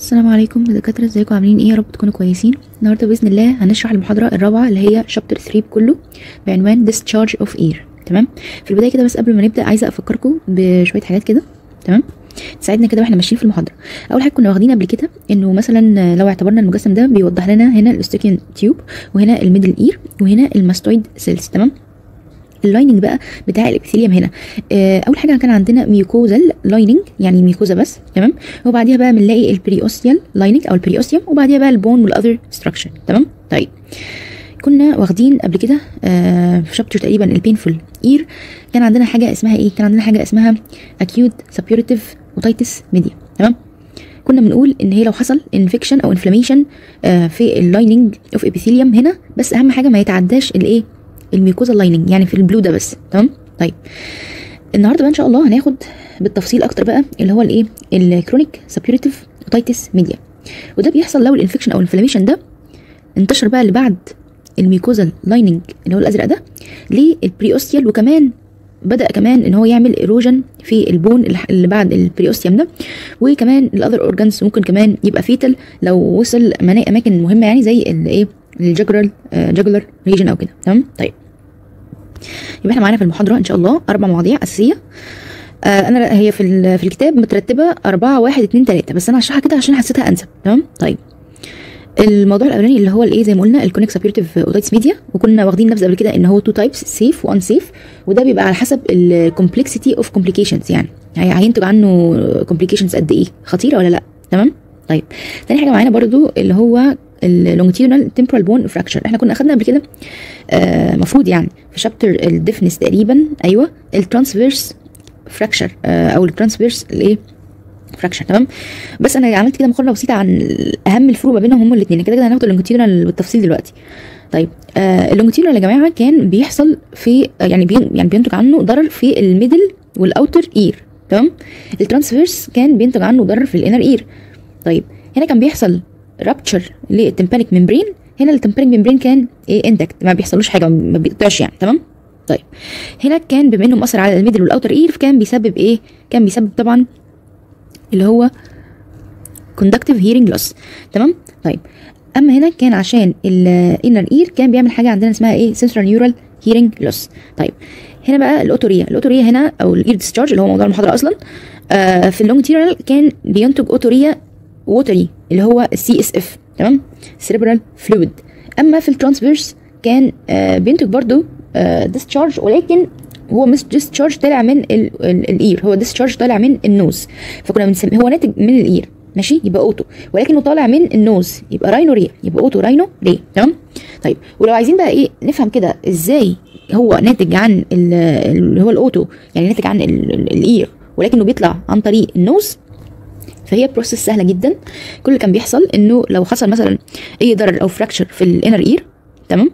السلام عليكم يا دكاتره ازيكم عاملين ايه يا رب تكونوا كويسين النهارده باذن الله هنشرح المحاضره الرابعه اللي هي شابتر 3 كله بعنوان discharge of air تمام في البدايه كده بس قبل ما نبدا عايزه افكركم بشويه حاجات كده تمام تساعدنا كده واحنا ماشيين في المحاضره اول حاجه كنا واخدين قبل كده انه مثلا لو اعتبرنا المجسم ده بيوضح لنا هنا الاستوكيان تيوب وهنا الميدل اير وهنا الماستويد سيلز تمام اللايننج بقى بتاع الابيثيليوم هنا آه، اول حاجه كان عندنا ميوكوزال لايننج يعني ميوكوزا بس تمام وبعديها بقى بنلاقي البريوستيال لايننج او البريوستيوم وبعديها بقى البون والاذر ستراكشر تمام طيب كنا واخدين قبل كده آه في شابتر تقريبا البينفول اير كان عندنا حاجه اسمها ايه كان عندنا حاجه اسمها اكيوت سابيوريتيف اوتيتس ميديا تمام كنا بنقول ان هي لو حصل انفكشن او انفلاميشن آه في اللايننج اوف ابيثيليوم هنا بس اهم حاجه ما يتعداش الايه الميوكوزا لايننج يعني في البلو ده بس تمام طيب النهارده بقى ان شاء الله هناخد بالتفصيل اكتر بقى اللي هو الايه الكرونيك سابيوريتيف اوتيتس ميديا وده بيحصل لو الانفكشن او الانفلاميشن ده انتشر بقى اللي بعد الميوكوزا لايننج اللي هو الازرق ده للبريوستيال وكمان بدا كمان ان هو يعمل ايروجن في البون اللي بعد البريوستيوم ده وكمان الاذر اورجانز ممكن كمان يبقى فيتال لو وصل منا- اماكن مهمه يعني زي الايه الجاجولار جاجولار ريجن او كده تمام طيب يبقى احنا معانا في المحاضره ان شاء الله اربع مواضيع اساسيه آه انا هي في ال- في الكتاب مترتبه أربعة واحد اتنين تلاته بس انا هشرحها كده عشان حسيتها انسب تمام طيب الموضوع الاولاني اللي هو الايه زي ما قلنا الكونيك سابيورتيف اوتيتس ميديا وكنا واخدين نبذه قبل كده ان هو تو تايبس سيف وان سيف وده بيبقى على حسب الكومبلكسيتي اوف كومبليكيشنز يعني هي- هينتج عنه كومبليكيشنز قد ايه خطيره ولا لا تمام طيب تاني حاجه معانا برضو اللي هو اللونجيتيودنال تمبرال بون فراكشر احنا كنا اخدنا قبل كده آه مفروض يعني في شابتر الديفنس تقريبا ايوه الترانسفيرس فراكشر آه او الترانسفيرس الايه فراكشر تمام بس انا عملت كده مقارنه بسيطه عن اهم الفروق ما بينهم هما الاثنين كده كده هناخد اللونجيتيودنال بالتفصيل دلوقتي طيب آه اللونجيتيودنال يا جماعه كان بيحصل في آه، يعني بين يعني بينتج عنه ضرر في الميدل والاوتر اير تمام الترانسفيرس كان بينتج عنه ضرر في الانر اير طيب هنا كان بيحصل رابتشر للتمبانيك ممبرين هنا التمبانيك ممبرين كان ايه اندكت ما بيحصلوش حاجه ما بيقطعش يعني تمام طيب هنا كان بما انه مأثر على الميدل والاوتر اير فكان بيسبب ايه كان بيسبب طبعا اللي هو conductive hearing loss تمام طيب اما هنا كان عشان الانر اير كان بيعمل حاجه عندنا اسمها ايه sensory neural hearing loss طيب هنا بقى الاوتوريا الاوتوريا هنا او الاير ديسشارج اللي هو موضوع المحاضره اصلا آه في اللونجيتيرال كان بينتج اوتوريا ووتري اللي هو السي اس اف تمام cerebral fluid اما في الترانسفيرس كان آه بينتج برضو آه discharge ولكن هو مش discharge طالع من ال- ال- الاير هو discharge طالع من النوز فكنا بنسميه هو ناتج من الاير ماشي يبقى اوتو ولكنه طالع من النوز يبقى راينو ري يبقى اوتو راينو ري تمام طيب ولو عايزين بقى ايه نفهم كده ازاي هو ناتج عن ال- اللي هو الاوتو يعني ناتج عن ال- ال- الاير ولكنه بيطلع عن طريق النوز فهي بروسيس سهله جدا كل اللي كان بيحصل انه لو حصل مثلا اي ضرر او فراكشر في الانر اير تمام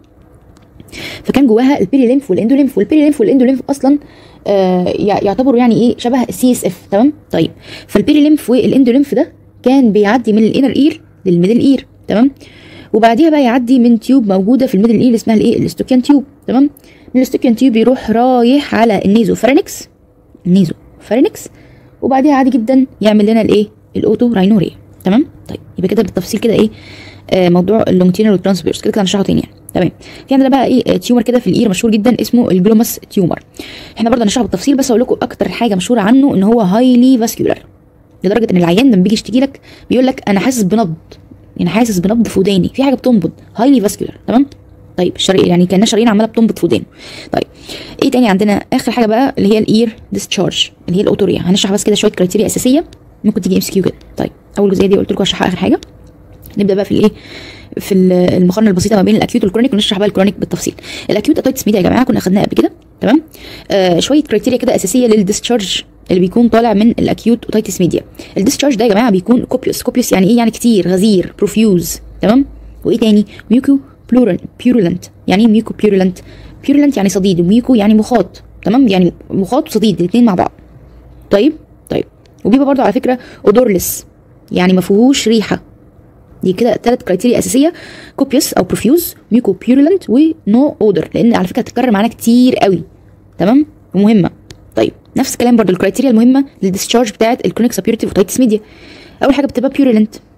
فكان جواها البيري ليمف والاندوليمف والبيري ليمف والاندوليمف اصلا آه يع- يعتبروا يعني ايه شبه السي اس اف تمام طيب فالبيري ليمف والاندوليمف ده كان بيعدي من الانر اير للميدل اير تمام وبعديها بقى يعدي من تيوب موجوده في الميدل اير اسمها الايه الاستوكيان تيوب تمام من الاستوكيان تيوب يروح رايح على النيزو فارينكس النيزو فارينكس وبعديها عادي جدا يعمل لنا الايه الاوتو راينوريا تمام طيب يبقى كده بالتفصيل كده ايه آه موضوع اللونجتينال والترانسفيرس كده كده هنشرحه تاني يعني تمام في عندنا بقى ايه آه، تيومر كده في الاير مشهور جدا اسمه الجلوماس تيومر احنا برضه هنشرحه بالتفصيل بس اقول لكم اكتر حاجه مشهوره عنه ان هو هايلي فاسكولار لدرجه ان العيان لما بيجي يشتكي لك بيقول لك انا حاسس بنبض يعني حاسس بنبض في وداني في حاجه بتنبض هايلي فاسكولار تمام طيب الشريان يعني كان شرايين عماله بتنبض في ودانه طيب ايه تاني عندنا اخر حاجه بقى اللي هي الاير ديسشارج اللي هي الاوتوريا هنشرح بس كده شويه كرايتيريا اساسيه ممكن تيجي ام سي كيو كده طيب اول جزئيه دي قلت لكم هشرحها اخر حاجه نبدا بقى في الايه في ال- المقارنه البسيطه ما بين الاكيوت والكرونيك ونشرح بقى الكرونيك بالتفصيل الاكيوت اتايتس ميديا يا جماعه كنا خدناها قبل كده تمام آه شويه كرايتيريا كده اساسيه للديسشارج اللي بيكون طالع من الاكيوت اوتايتس ميديا الديسشارج ده يا جماعه بيكون كوبيوس كوبيوس يعني ايه يعني كتير غزير بروفيوز تمام وايه تاني ميوكو بلورال بيورولنت يعني ايه ميوكو بيورولنت بيورولنت يعني صديد وميوكو يعني مخاط تمام يعني مخاط وصديد الاثنين مع بعض طيب طيب وبيبقى برضو على فكره اودورلس يعني ما فيهوش ريحه دي كده ثلاث كرايتيريا اساسيه كوبيوس او بروفيوز ميوكو بيورولنت ونو اودر لان على فكره هتتكرر معانا كتير قوي تمام ومهمه طيب نفس الكلام برضو الكرايتيريا المهمه للديسشارج بتاعت الكرونيك سابيورتيف اوتيتس ميديا اول حاجه بتبقى بيورولنت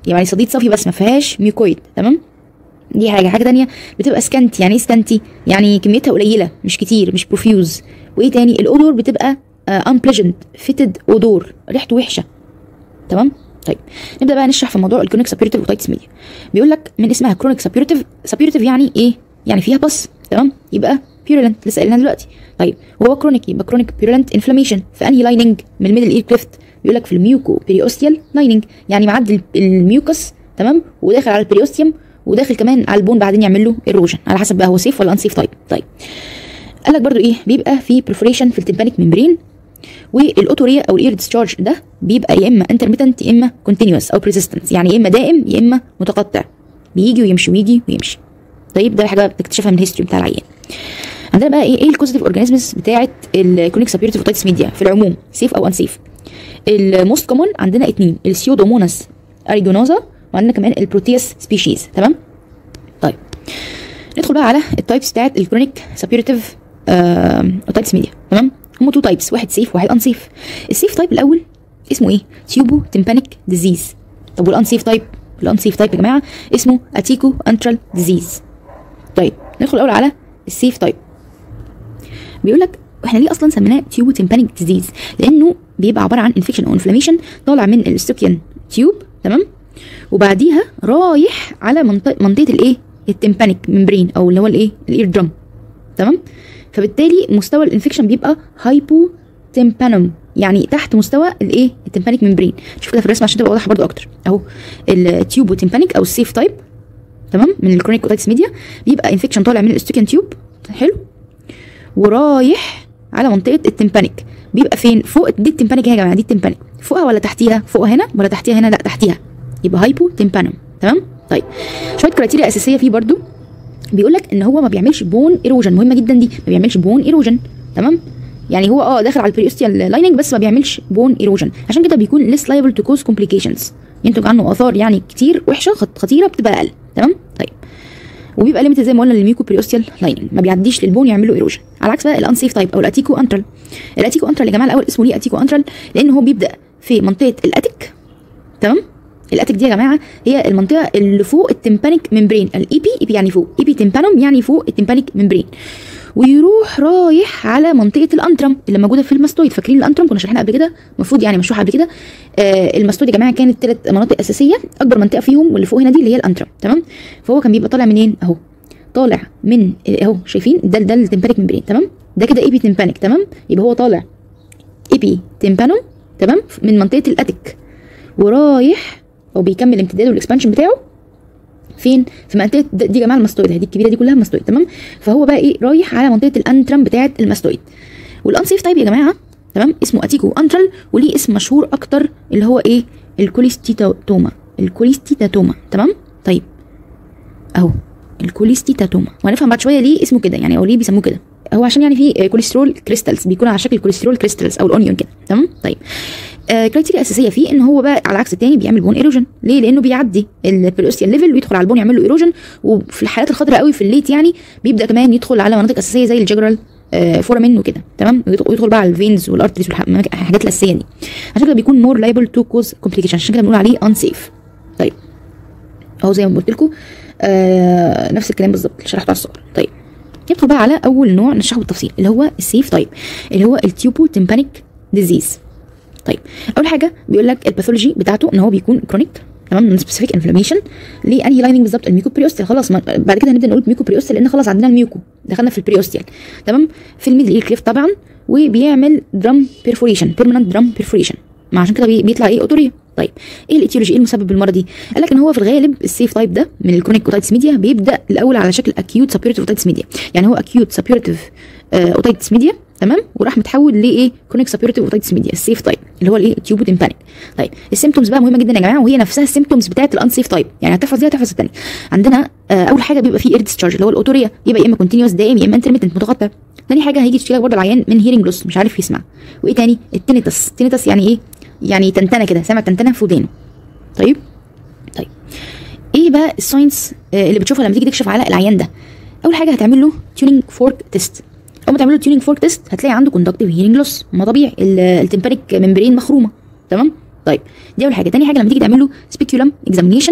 يعني صديد صافي بس ما فيهاش ميوكويد تمام دي حاجه حاجه تانية بتبقى سكانتي يعني ايه سكانتي يعني كميتها قليله مش كتير مش بروفيوز وايه تاني الاودور بتبقى unpleasant فيتد اودور ريحته وحشه تمام طيب نبدا بقى نشرح في موضوع الكرونيك سابيورتيف اوتايتس ميديا بيقول لك من اسمها كرونيك سابيورتيف سابيورتيف يعني ايه يعني فيها بص تمام يبقى بيرولنت لسه قايلينها دلوقتي طيب وهو كرونيك يبقى كرونيك بيرولنت انفلاميشن في انهي لايننج من الميدل اير كليفت بيقول لك في الميوكو بيريوستيال لايننج يعني معدي الميوكس تمام وداخل على البريوستيوم وداخل كمان على البون بعدين يعمل له ايروجن على حسب بقى هو سيف ولا انسيف تايب طيب قال لك برضو ايه بيبقى في بريفوريشن في التمبانيك ممبرين والاوتوريا او الاير ديسشارج ده بيبقى يا اما انترميتنت يا اما كونتينوس او بريزيستنت يعني يا اما دائم يا اما متقطع بيجي ويمشي ويجي ويمشي طيب ده حاجه بتكتشفها من الهيستوري بتاع العيان عندنا بقى ايه ايه الكوزيتيف اورجانيزمز بتاعه الكرونيك سابيورتيف اوتايتس ميديا في العموم سيف او انسيف الموست كومون عندنا اتنين السيودوموناس اريجونوزا وعندنا كمان البروتياس سبيشيز تمام طيب ندخل بقى على التايبس بتاعت الكرونيك سابيورتيف اوتايتس ميديا تمام هم تو تايبس واحد سيف وواحد انسيف السيف تايب الاول اسمه ايه تيوبو تمبانيك ديزيز طب والانسيف تايب الانسيف تايب يا جماعه اسمه اتيكو انترال ديزيز طيب ندخل الاول على السيف تايب بيقول لك احنا ليه اصلا سميناه تيوبو تمبانيك ديزيز لانه بيبقى عباره عن انفكشن او انفلاميشن طالع من الاستوكيان تيوب تمام وبعديها رايح على منطقه منطقه الايه التمبانيك ممبرين او اللي هو الايه الاير درام تمام فبالتالي مستوى الانفكشن بيبقى هايبو تمبانوم يعني تحت مستوى الايه التمبانيك ممبرين شوف كده في الرسمه عشان تبقى واضحه برضو اكتر اهو التيوبو تمبانيك او السيف تايب تمام من الكرونيك اوتايتس ميديا بيبقى انفكشن طالع من الاستوكيان تيوب حلو ورايح على منطقه التمبانيك بيبقى فين فوق دي التمبانيك يا جماعه دي التمبانيك فوقها ولا تحتيها فوقها هنا ولا تحتيها هنا لا تحتيها يبقى هايبو تمبانوم تمام طيب شويه كرايتيريا اساسيه فيه برضو بيقول لك ان هو ما بيعملش بون ايروجن مهمه جدا دي ما بيعملش بون ايروجن تمام يعني هو اه داخل على البريوستيال لايننج بس ما بيعملش بون ايروجن عشان كده بيكون ليس لايبل تو كوز كومبليكيشنز ينتج عنه اثار يعني كتير وحشه خطيره بتبقى اقل تمام طيب وبيبقى ليميتد زي ما قلنا للميوكو بريوستيال لايننج ما بيعديش للبون يعمل له ايروجن على عكس بقى الانسيف تايب او الاتيكو انترال الاتيكو انترال يا جماعه الاول اسمه ليه اتيكو انترال لان هو بيبدا في منطقه الاتيك تمام الاتيك دي يا جماعه هي المنطقه اللي فوق التمبانيك ممبرين الاي بي اي بي يعني فوق اي بي تمبانوم يعني فوق التمبانيك ممبرين ويروح رايح على منطقه الانترم اللي موجوده في الماستويد فاكرين الانترم كنا شرحناها قبل كده المفروض يعني مشروحه قبل كده آه الماستويد يا جماعه كانت ثلاث مناطق اساسيه اكبر منطقه فيهم واللي فوق هنا دي اللي هي الانترم تمام فهو كان بيبقى طالع منين اهو طالع من اهو شايفين ده ده التمبانيك ممبرين تمام ده كده اي بي تمبانيك تمام يبقى هو طالع اي بي تمبانوم تمام من منطقه الاتيك ورايح او بيكمل امتداده والاكسبانشن بتاعه فين في منطقه دي يا جماعه الماستويد دي الكبيره دي كلها ماستويد تمام فهو بقى ايه رايح على منطقه الانترم بتاعه الماستويد والانسيف تايب يا جماعه تمام اسمه اتيكو انترال وليه اسم مشهور اكتر اللي هو ايه الكوليستيتاتوما الكوليستيتاتوما تمام طيب اهو الكوليستيتاتوما وهنفهم بعد شويه ليه اسمه كده يعني او ليه بيسموه كده هو عشان يعني في كوليسترول كريستالز بيكون على شكل كوليسترول كريستالز او الاونيون كده تمام طيب آه كرايتيريا اساسيه فيه ان هو بقى على عكس التاني بيعمل بون ايروجن ليه لانه بيعدي البريوستيال ليفل ويدخل على البون يعمل له ايروجن وفي الحالات الخطره قوي في الليت يعني بيبدا كمان يدخل على مناطق اساسيه زي الججرال آه فورامين وكده تمام ويدخل بقى على الفينز والارتريز والحاجات الاساسيه دي عشان كده بيكون مور لايبل تو كوز كومبليكيشن عشان كده بنقول عليه انسيف طيب اهو زي ما قلت لكم آه نفس الكلام بالظبط اللي شرحته على الصور طيب ندخل بقى على اول نوع نشرحه بالتفصيل اللي هو السيف تايب اللي هو التيوبو تمبانيك ديزيز طيب اول حاجه بيقول لك الباثولوجي بتاعته ان هو بيكون كرونيك تمام من سبيسيفيك انفلاميشن لانهي لايننج بالظبط الميوكو بريوستيال خلاص ما بعد كده هنبدا نقول ميوكو بريوستيال لان خلاص عندنا الميوكو دخلنا في البريوستيال تمام في الميدل اير كليف طبعا وبيعمل درام بيرفوريشن بيرمننت درام بيرفوريشن ما عشان كده بيطلع ايه اوتوريا طيب ايه الايتيولوجي ايه المسبب بالمرض دي قال لك ان هو في الغالب السيف تايب ده من الكرونيك اوتايتس ميديا بيبدا الاول على شكل اكيوت سابيورتيف اوتايتس ميديا يعني هو اكيوت سابيورتيف اوتايتس ميديا تمام وراح متحول لايه كرونيك سابيورتيف اوتايتس ميديا السيف تايب اللي هو الايه تيوبو تمبانيك طيب السيمتومز بقى مهمه جدا يا جماعه وهي نفسها السيمتومز بتاعه الانسيف تايب يعني هتحفظ دي هتحفظ الثانيه عندنا آه اول حاجه بيبقى فيه اير ديسشارج اللي هو الاوتوريا يبقى يا اما كونتينوس دائم يا اما انترميتنت متقطع تاني حاجه هيجي يشتكي لك برضه العيان من هيرنج لوس مش عارف يسمع وايه تاني التينيتس التينيتس يعني ايه يعني تنتنه كده سامع تنتنه في ودانه طيب طيب ايه بقى الساينس آه اللي بتشوفها لما تيجي تكشف على العيان ده اول حاجه هتعمل له تيونينج فورك تيست اول ما تعمل له تيونينج فورك تيست هتلاقي عنده كوندكتيف هيرنج لوس ما طبيعي التمبانيك ممبرين مخرومه تمام طيب دي اول حاجه تاني حاجه لما تيجي تعمل له سبيكيولم اكزامينيشن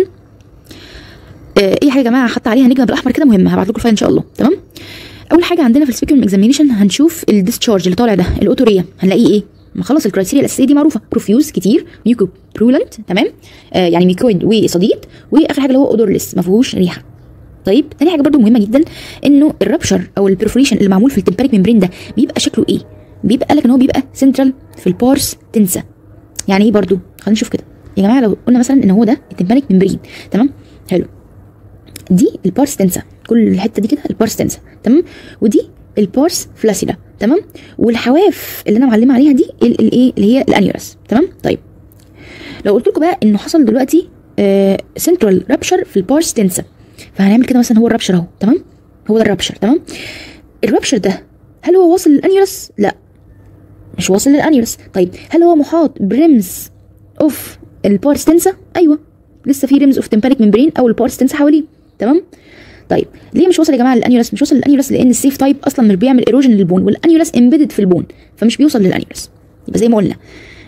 آه اي حاجه يا جماعه حاطه عليها نجمه بالاحمر كده مهمه هبعت لكم الفايل ان شاء الله تمام اول حاجه عندنا في السبيكيولم اكزامينيشن هنشوف الديسشارج اللي طالع ده الاوتوريا هنلاقيه ايه ما خلاص الكرايتيريا الاساسيه دي معروفه بروفيوز كتير ميوكو برولنت تمام آه يعني ميكويد وصديد واخر حاجه اللي هو اودورلس ما فيهوش ريحه طيب تاني حاجه برضو مهمه جدا انه الرابشر او البرفوريشن اللي معمول في التمباريك ممبرين ده بيبقى شكله ايه بيبقى لك ان هو بيبقى سنترال في البارس تنسى يعني ايه برضو خلينا نشوف كده يا جماعه لو قلنا مثلا ان هو ده التمباريك ممبرين تمام حلو دي البارس تنسى كل الحته دي كده البارس تنسى تمام ودي البارس فلاسيدا تمام والحواف اللي انا معلمه عليها دي الايه اللي هي الانيورس تمام طيب لو قلت لكم بقى انه حصل دلوقتي سنترال رابشر في البارس تنسى فهنعمل كده مثلا هو الرابشر اهو تمام هو ده الرابشر تمام الرابشر ده هل هو واصل للانيورس لا مش واصل للانيورس طيب هل هو محاط بريمز اوف البارس تنسى ايوه لسه في ريمز اوف تمبانيك ممبرين او البارس تنسى حواليه تمام طيب ليه مش واصل يا جماعه للانيولس مش واصل للانيولس لان السيف تايب اصلا مش بيعمل ايروجن للبون والانيولس امبيدد في البون فمش بيوصل للانيولس يبقى زي ما قلنا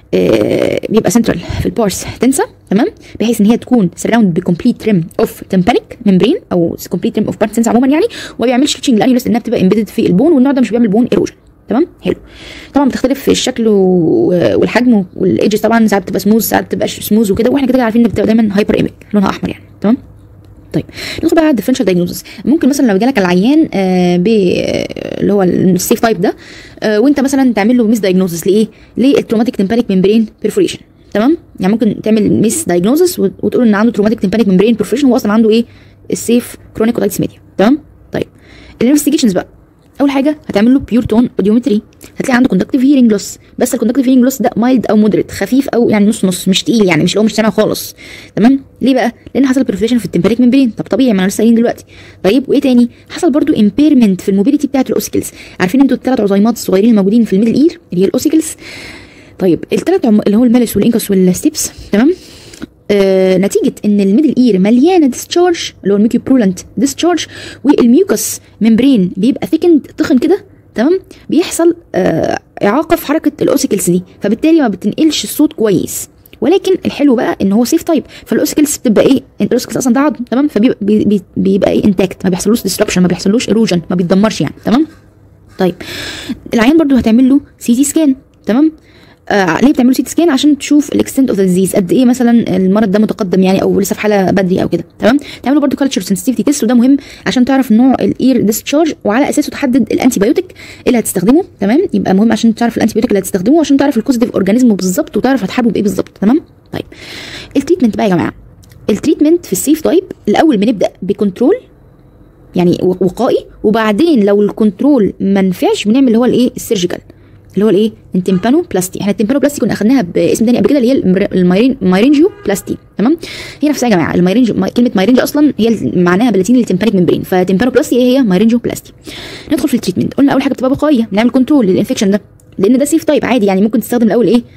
آه بيبقى سنترال في البارس تنسى تمام بحيث ان هي تكون سراوند بكمبليت ريم اوف تمبانيك ممبرين او كومبليت ريم اوف بارس تنسى عموما يعني وما بيعملش تيتشنج للانيولس لانها بتبقى امبيدد في البون والنوع ده مش بيعمل بون ايروجن تمام حلو طبعا بتختلف في الشكل والحجم والايدجز طبعا ساعات بتبقى سموز ساعات بتبقى سموز وكده واحنا كده عارفين ان بتبقى دايما هايبر ايميك لونها احمر يعني تمام طيب ندخل بقى على الديفرنشال دايجنوزس ممكن مثلا لو جالك العيان آه ب اللي هو السيف تايب ده آه وانت مثلا تعمل له ميس دايجنوزس لايه؟ للتروماتيك تمبانيك ممبرين بيرفوريشن تمام يعني ممكن تعمل ميس دايجنوزس وتقول ان عنده تروماتيك تمبانيك ممبرين بيرفوريشن هو اصلا عنده ايه؟ السيف كرونيك اوتايتس ميديا تمام؟ طيب الانفستيجيشنز بقى اول حاجه هتعمل له بيور تون اوديومتري هتلاقي عنده كوندكتيف هيرنج لوس بس الكوندكتيف هيرنج لوس ده مايلد او مودريت خفيف او يعني نص نص مش تقيل يعني مش اللي هو مش سامع خالص تمام ليه بقى لان حصل برفليشن في التمبريك ممبرين طب طبيعي ما انا لسه قايلين دلوقتي طيب وايه تاني حصل برضو امبيرمنت في الموبيليتي بتاعه الاوسيكلز عارفين انتوا الثلاث عظيمات الصغيرين الموجودين في الميدل اير اللي هي الاوسيكلز طيب الثلاث عم... اللي هو المالس والانكس والستيبس تمام آه نتيجه ان الميدل اير مليانه ديسشارج اللي هو الميوكي برولنت ديسشارج والميوكس ممبرين بيبقى ثيكند تخن كده تمام بيحصل آه اعاقه في حركه الاوسيكلز دي فبالتالي ما بتنقلش الصوت كويس ولكن الحلو بقى ان هو سيف تايب فالاوسيكلز بتبقى ايه الاوسيكلز اصلا ده عظم تمام فبيبقى بي بيبقى ايه انتاكت ما بيحصلوش ديسربشن ما بيحصلوش ايروجن ما بيتدمرش يعني تمام طيب العيان برضو هتعمل له سي تي سكان تمام آه ليه بتعملوا سيتي سكان عشان تشوف الاكستنت اوف ذا ديزيز قد ايه مثلا المرض ده متقدم يعني او لسه في حاله بدري او كده تمام تعملوا برضو كالتشر سنسيتيفيتي تيست وده مهم عشان تعرف نوع الاير ديسشارج وعلى اساسه تحدد الانتي بايوتيك اللي هتستخدمه تمام يبقى مهم عشان تعرف الانتي بايوتيك اللي هتستخدمه عشان تعرف الكوزيتيف اورجانيزم بالظبط وتعرف هتحاربه بايه بالظبط تمام طيب التريتمنت بقى يا جماعه التريتمنت في السيف تايب الاول بنبدا بكنترول يعني وقائي وبعدين لو الكنترول ما نفعش بنعمل اللي هو الايه السيرجيكال اللي هو الايه التمبانو بلاستي احنا التمبانو بلاستي كنا اخدناها باسم تاني قبل كده اللي هي المايرين مايرينجيو بلاستي تمام هي نفسها يا جماعه المايرينجيو كلمه مايرينجيو اصلا هي معناها باللاتيني التمبانيك ممبرين فتمبانو بلاستي هي هي مايرينجيو بلاستي ندخل في التريتمنت قلنا اول حاجه بتبقى وقائيه بنعمل كنترول للانفكشن ده لان ده سيف تايب عادي يعني ممكن تستخدم الاول ايه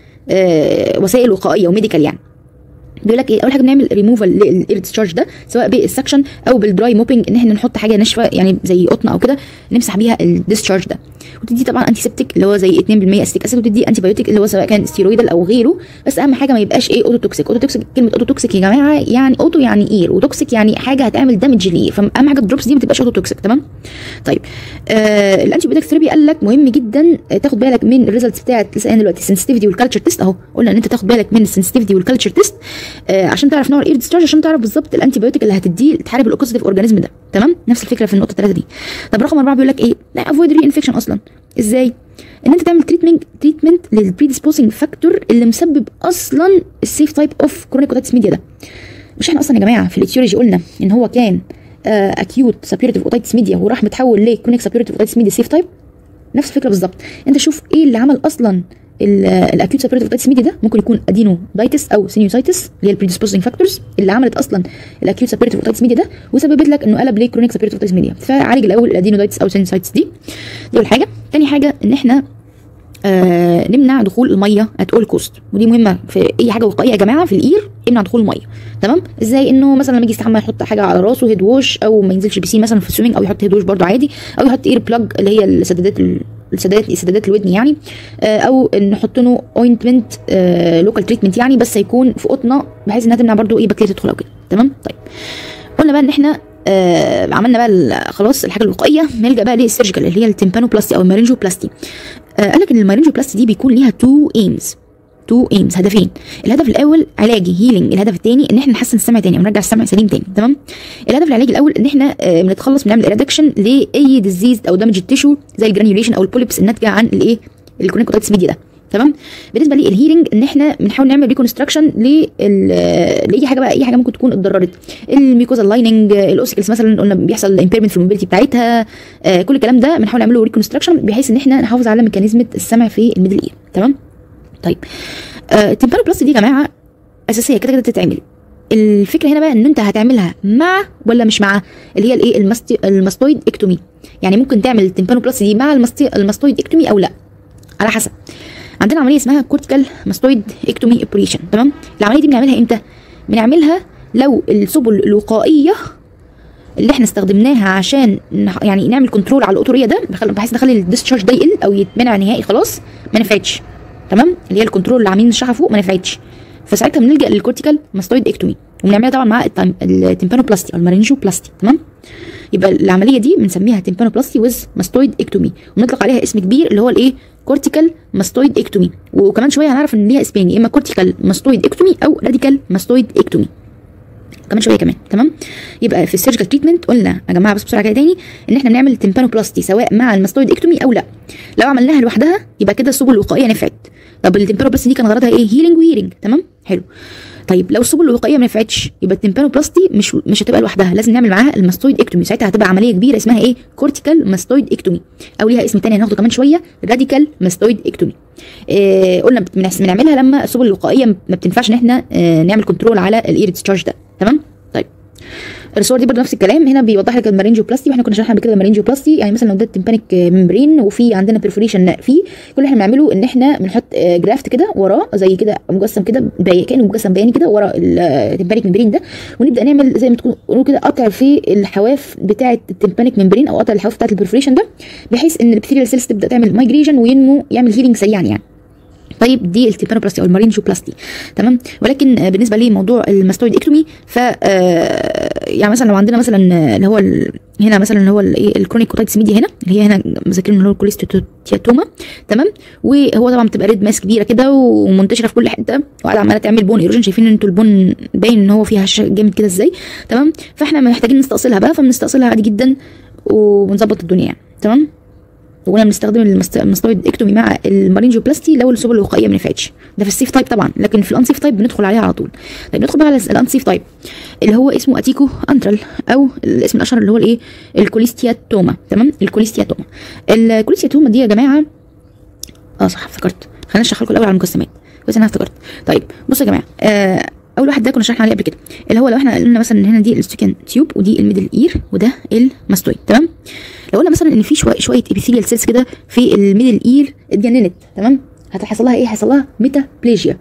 آه وسائل وقائيه وميديكال يعني بيقول لك ايه اول حاجه بنعمل ريموفال للاير ديسشارج ده سواء بالسكشن او بالدراي موبينج ان احنا نحط حاجه ناشفه يعني زي قطن او كده نمسح بيها الديسشارج ده وتدي طبعا انتي سيبتيك اللي هو زي 2% اسيتيك اسيد وتدي انتي بايوتيك اللي هو سواء كان ستيرويدال او غيره بس اهم حاجه ما يبقاش ايه اوتو توكسيك اوتو توكسيك كلمه اوتو توكسيك يا جماعه يعني اوتو يعني اير وتوكسيك يعني حاجه هتعمل دامج للاير فاهم حاجه الدروبس دي ما تبقاش اوتو توكسيك تمام طيب آه الانتي بايوتيك ثيرابي قال لك مهم جدا تاخد بالك من الريزلتس بتاعت لسه قايلين دلوقتي السنسيتيفيتي والكالتشر تيست اهو قلنا ان انت تاخد بالك من السنسيتيفيتي والكالتشر تيست آه عشان تعرف نوع الاير ديسشارج عشان تعرف بالظبط الانتي بايوتيك اللي هتديه تحارب الاوكسيديف اورجانيزم ده تمام نفس الفكره في النقطه الثلاثه دي طب رقم اربعه بيقول لك ايه لا افويد ري انفكشن اصلا ازاي ان انت تعمل تريتمنت تريتمنت للبريديسبوزنج فاكتور اللي مسبب اصلا السيف تايب اوف كرونيك اوتايتس ميديا ده مش احنا اصلا يا جماعه في الاتيولوجي قلنا ان هو كان اكيوت سابيورتيف اوتايتس ميديا وراح متحول لكرونيك سابيورتيف اوتايتس ميديا سيف تايب نفس الفكره بالظبط انت شوف ايه اللي عمل اصلا الاكيوت سابيورتيف اوتايتس ميديا ده ممكن يكون ادينو دايتس او سينيوسايتس اللي هي البريديسبوزنج فاكتورز اللي عملت اصلا الاكيوت سابيورتيف اوتايتس ميديا ده وسببت لك انه قلب لكرونيك سابيورتيف اوتايتس ميديا فعالج الاول الادينو دايتس او سينيوسايتس دي دي اول حاجه تاني حاجه ان احنا آه نمنع دخول الميه ات اول كوست ودي مهمه في اي حاجه وقائيه يا جماعه في الاير امنع دخول الميه تمام ازاي انه مثلا لما يجي يستحمى يحط حاجه على راسه هيد ووش او ما ينزلش بيسين مثلا في السويمنج او يحط هيد ووش برده عادي او يحط اير بلاج اللي هي السدادات السدادات سدادات الودن يعني آه، او نحط له اوينتمنت لوكال تريتمنت يعني بس هيكون في قطنه بحيث انها تمنع برضو ايه بكتيريا تدخل او كده تمام طيب قلنا بقى ان احنا آه عملنا بقى ال- خلاص الحاجه الوقائيه نلجا بقى للسيرجيكال اللي هي التيمبانو بلاستي او المارينجو بلاستي آه قال لك ان المارينجو بلاستي دي بيكون ليها تو ايمز تو ايمز هدفين الهدف الاول علاجي هيلينج الهدف الثاني ان احنا نحسن السمع تاني او نرجع السمع سليم تاني تمام الهدف العلاجي الاول ان احنا آه، بنتخلص بنعمل ارادكشن لاي ديزيز او دامج التيشو زي الجرانيوليشن او البوليبس الناتجه عن الايه الكونيكوتايتس ميديا ده تمام بالنسبه للهيلينج ان احنا بنحاول نعمل ريكونستراكشن لل لاي حاجه بقى اي حاجه ممكن تكون اتضررت الميكوزا لايننج الاوسيكلز مثلا قلنا بيحصل امبيرمنت في الموبيليتي بتاعتها آه كل الكلام ده بنحاول نعمله ريكونستراكشن بحيث ان احنا نحافظ على ميكانيزم السمع في الميدل اير تمام طيب آه التمبانو بلس دي يا جماعه اساسيه كده كده تتعمل الفكره هنا بقى ان انت هتعملها مع ولا مش مع اللي هي الايه المستي... الماستويد اكتومي يعني ممكن تعمل التمبانو بلس دي مع المستي... الماستويد اكتومي او لا على حسب عندنا عمليه اسمها كورتيكال ماستويد اكتومي اوبريشن تمام العمليه دي بنعملها امتى بنعملها لو السبل الوقائيه اللي احنا استخدمناها عشان نح- يعني نعمل كنترول على القطوريه ده بخل- بحيث نخلي الديسشارج ده يقل او يتمنع نهائي خلاص ما نفعتش تمام اللي هي الكنترول اللي عاملين نشرحها فوق ما نفعتش فساعتها بنلجا للكورتيكال ماستويد اكتومي وبنعملها طبعا مع التم- التيمبانو بلاستي او المارينجو بلاستي تمام يبقى العمليه دي بنسميها تيمبانو بلاستي ويز ماستويد اكتومي ونطلق عليها اسم كبير اللي هو الايه كورتيكال ماستويد اكتومي وكمان شويه هنعرف ان ليها اسمين يا اما كورتيكال ماستويد اكتومي او راديكال ماستويد اكتومي كمان شويه كمان تمام يبقى في السيرجيكال تريتمنت قلنا يا جماعه بس بسرعه كده تاني ان احنا بنعمل تيمبانو بلاستي سواء مع الماستويد اكتومي او لا لو عملناها لوحدها يبقى كده السبل الوقائيه نفعت طب التيمبانو بلاستي دي كان غرضها ايه هيلينج وهيرنج تمام حلو طيب لو السبل الوقائيه ما نفعتش يبقى التيمبانو بلاستي مش مش هتبقى لوحدها لازم نعمل معاها الماستويد اكتومي ساعتها هتبقى عمليه كبيره اسمها ايه كورتيكال ماستويد اكتومي او ليها اسم تاني هناخده كمان شويه راديكال ماستويد اكتومي إيه قلنا بنحس- بنعملها لما السبل الوقائيه ما بتنفعش ان احنا آه نعمل كنترول على الاير ديسشارج ده تمام طيب الصور دي برضه نفس الكلام هنا بيوضح لك المارينجو بلاستي واحنا كنا شرحنا قبل كده المارينجو بلاستي يعني مثلا لو ده التمبانيك ممبرين وفي عندنا برفوريشن فيه كل اللي احنا بنعمله ان احنا بنحط آه، جرافت كده وراه زي كده مجسم كده بي- كانه مجسم بياني كده ورا التمبانيك ممبرين ده ونبدا نعمل زي ما تقولوا كده قطع في الحواف بتاعه التمبانيك ممبرين او قطع الحواف بتاعه البرفوريشن ده بحيث ان البكتيريال سيلز تبدا تعمل مايجريشن وينمو يعمل هيلينج سريعا يعني طيب دي التيمبانوبلاستي او المارينجو بلاستي تمام ولكن آه، بالنسبه لموضوع الماستويد اكتومي ف آه، يعني مثلا لو عندنا مثلا آه، اللي هو ال- هنا مثلا اللي هو الايه الكرونيك كوتايتس ميديا هنا اللي هي هنا مذاكرين اللي هو الكوليستياتوما تمام وهو طبعا بتبقى ريد ماس كبيره كده ومنتشره في كل حته وقاعده عماله تعمل بون ايروجن شايفين ان انتوا البون باين ان هو فيها هش جامد كده ازاي تمام فاحنا محتاجين نستأصلها بقى فبنستأصلها عادي جدا وبنظبط الدنيا يعني تمام وقلنا بنستخدم المست- المستويد اكتومي مع المارينجو بلاستي لو السبل الوقائيه ما نفعتش ده في السيف تايب طبعا لكن في الانسيف تايب بندخل عليها على طول طيب ندخل بقى على الانسيف تايب اللي هو اسمه اتيكو انترال او الاسم الاشهر اللي هو الايه الكوليستياتوما تمام الكوليستياتوما الكوليستياتوما دي يا جماعه اه صح افتكرت خلينا اشرح لكم الاول على المقسمات كويس انا افتكرت طيب بصوا يا جماعه آه اول واحد ده كنا شرحنا عليه قبل كده اللي هو لو احنا قلنا مثلا ان هنا دي الاستوكان تيوب ودي الميدل اير وده الماستويد تمام لو قلنا مثلا ان في شويه شويه ابيثيليال سيلز كده في الميدل اير اتجننت تمام هتحصل لها ايه هيحصل لها ميتابليجيا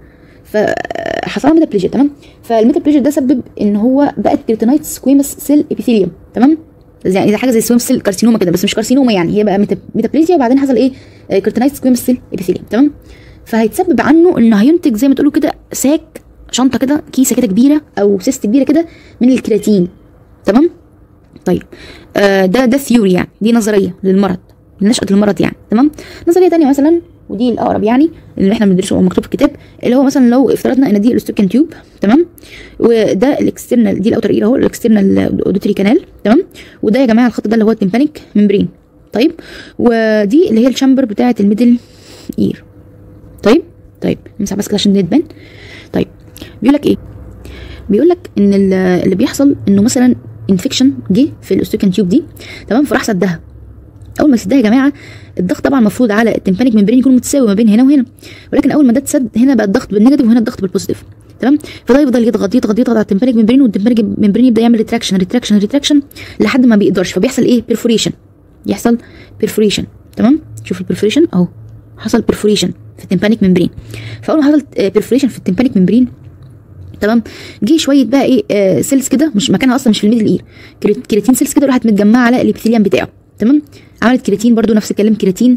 فحصل لها ميتابليجيا تمام فالميتابليجيا ده سبب ان هو بقت كريتينايت سكويمس سيل ابيثيليوم تمام يعني ده حاجه زي سويم سيل كارسينوما كده بس مش كارسينوما يعني هي بقى ميتا- ميتابليجيا وبعدين حصل ايه كريتينايت سكويمس سيل ابيثيليوم تمام فهيتسبب عنه انه هينتج زي ما تقولوا كده ساك شنطه كده كيسه كده كبيره او سيست كبيره كده من الكرياتين تمام طيب آه ده ده ثيوري يعني دي نظريه للمرض لنشأة المرض يعني تمام نظريه تانية مثلا ودي الاقرب يعني اللي احنا بندرسه او مكتوب في الكتاب اللي هو مثلا لو افترضنا ان دي الاستوكان تيوب تمام وده الاكسترنال دي الاوتر اير اهو الاكسترنال اوديتري كانال تمام وده يا جماعه الخط ده اللي هو التمبانيك ممبرين طيب ودي اللي هي الشامبر بتاعه الميدل اير طيب طيب نمسح بس كده عشان نتبان طيب بيقول لك ايه بيقول لك ان ال- اللي بيحصل انه مثلا انفكشن جه في الاستوكان تيوب دي تمام فراح سدها اول ما سدها يا جماعه الضغط طبعا المفروض على التمبانيك ممبرين يكون متساوي ما بين هنا وهنا ولكن اول ما ده اتسد هنا بقى الضغط بالنيجاتيف وهنا الضغط بالبوزيتيف تمام فده يفضل يضغط يضغط يضغط على التمبانيك ممبرين والتمبانيك ممبرين يبدا يعمل ريتراكشن ريتراكشن ريتراكشن لحد ما بيقدرش فبيحصل ايه بيرفوريشن يحصل بيرفوريشن تمام شوف البرفوريشن اهو حصل بيرفوريشن في التمبانيك ممبرين فاول ما حصل بيرفوريشن في التمبانيك ممبرين تمام جه شويه بقى ايه آه سيلز كده مش مكانها اصلا مش في الميدل اير كريت- كرياتين سيلز كده راحت متجمعه على الابيثيليوم بتاعه تمام عملت كرياتين برضو نفس الكلام كرياتين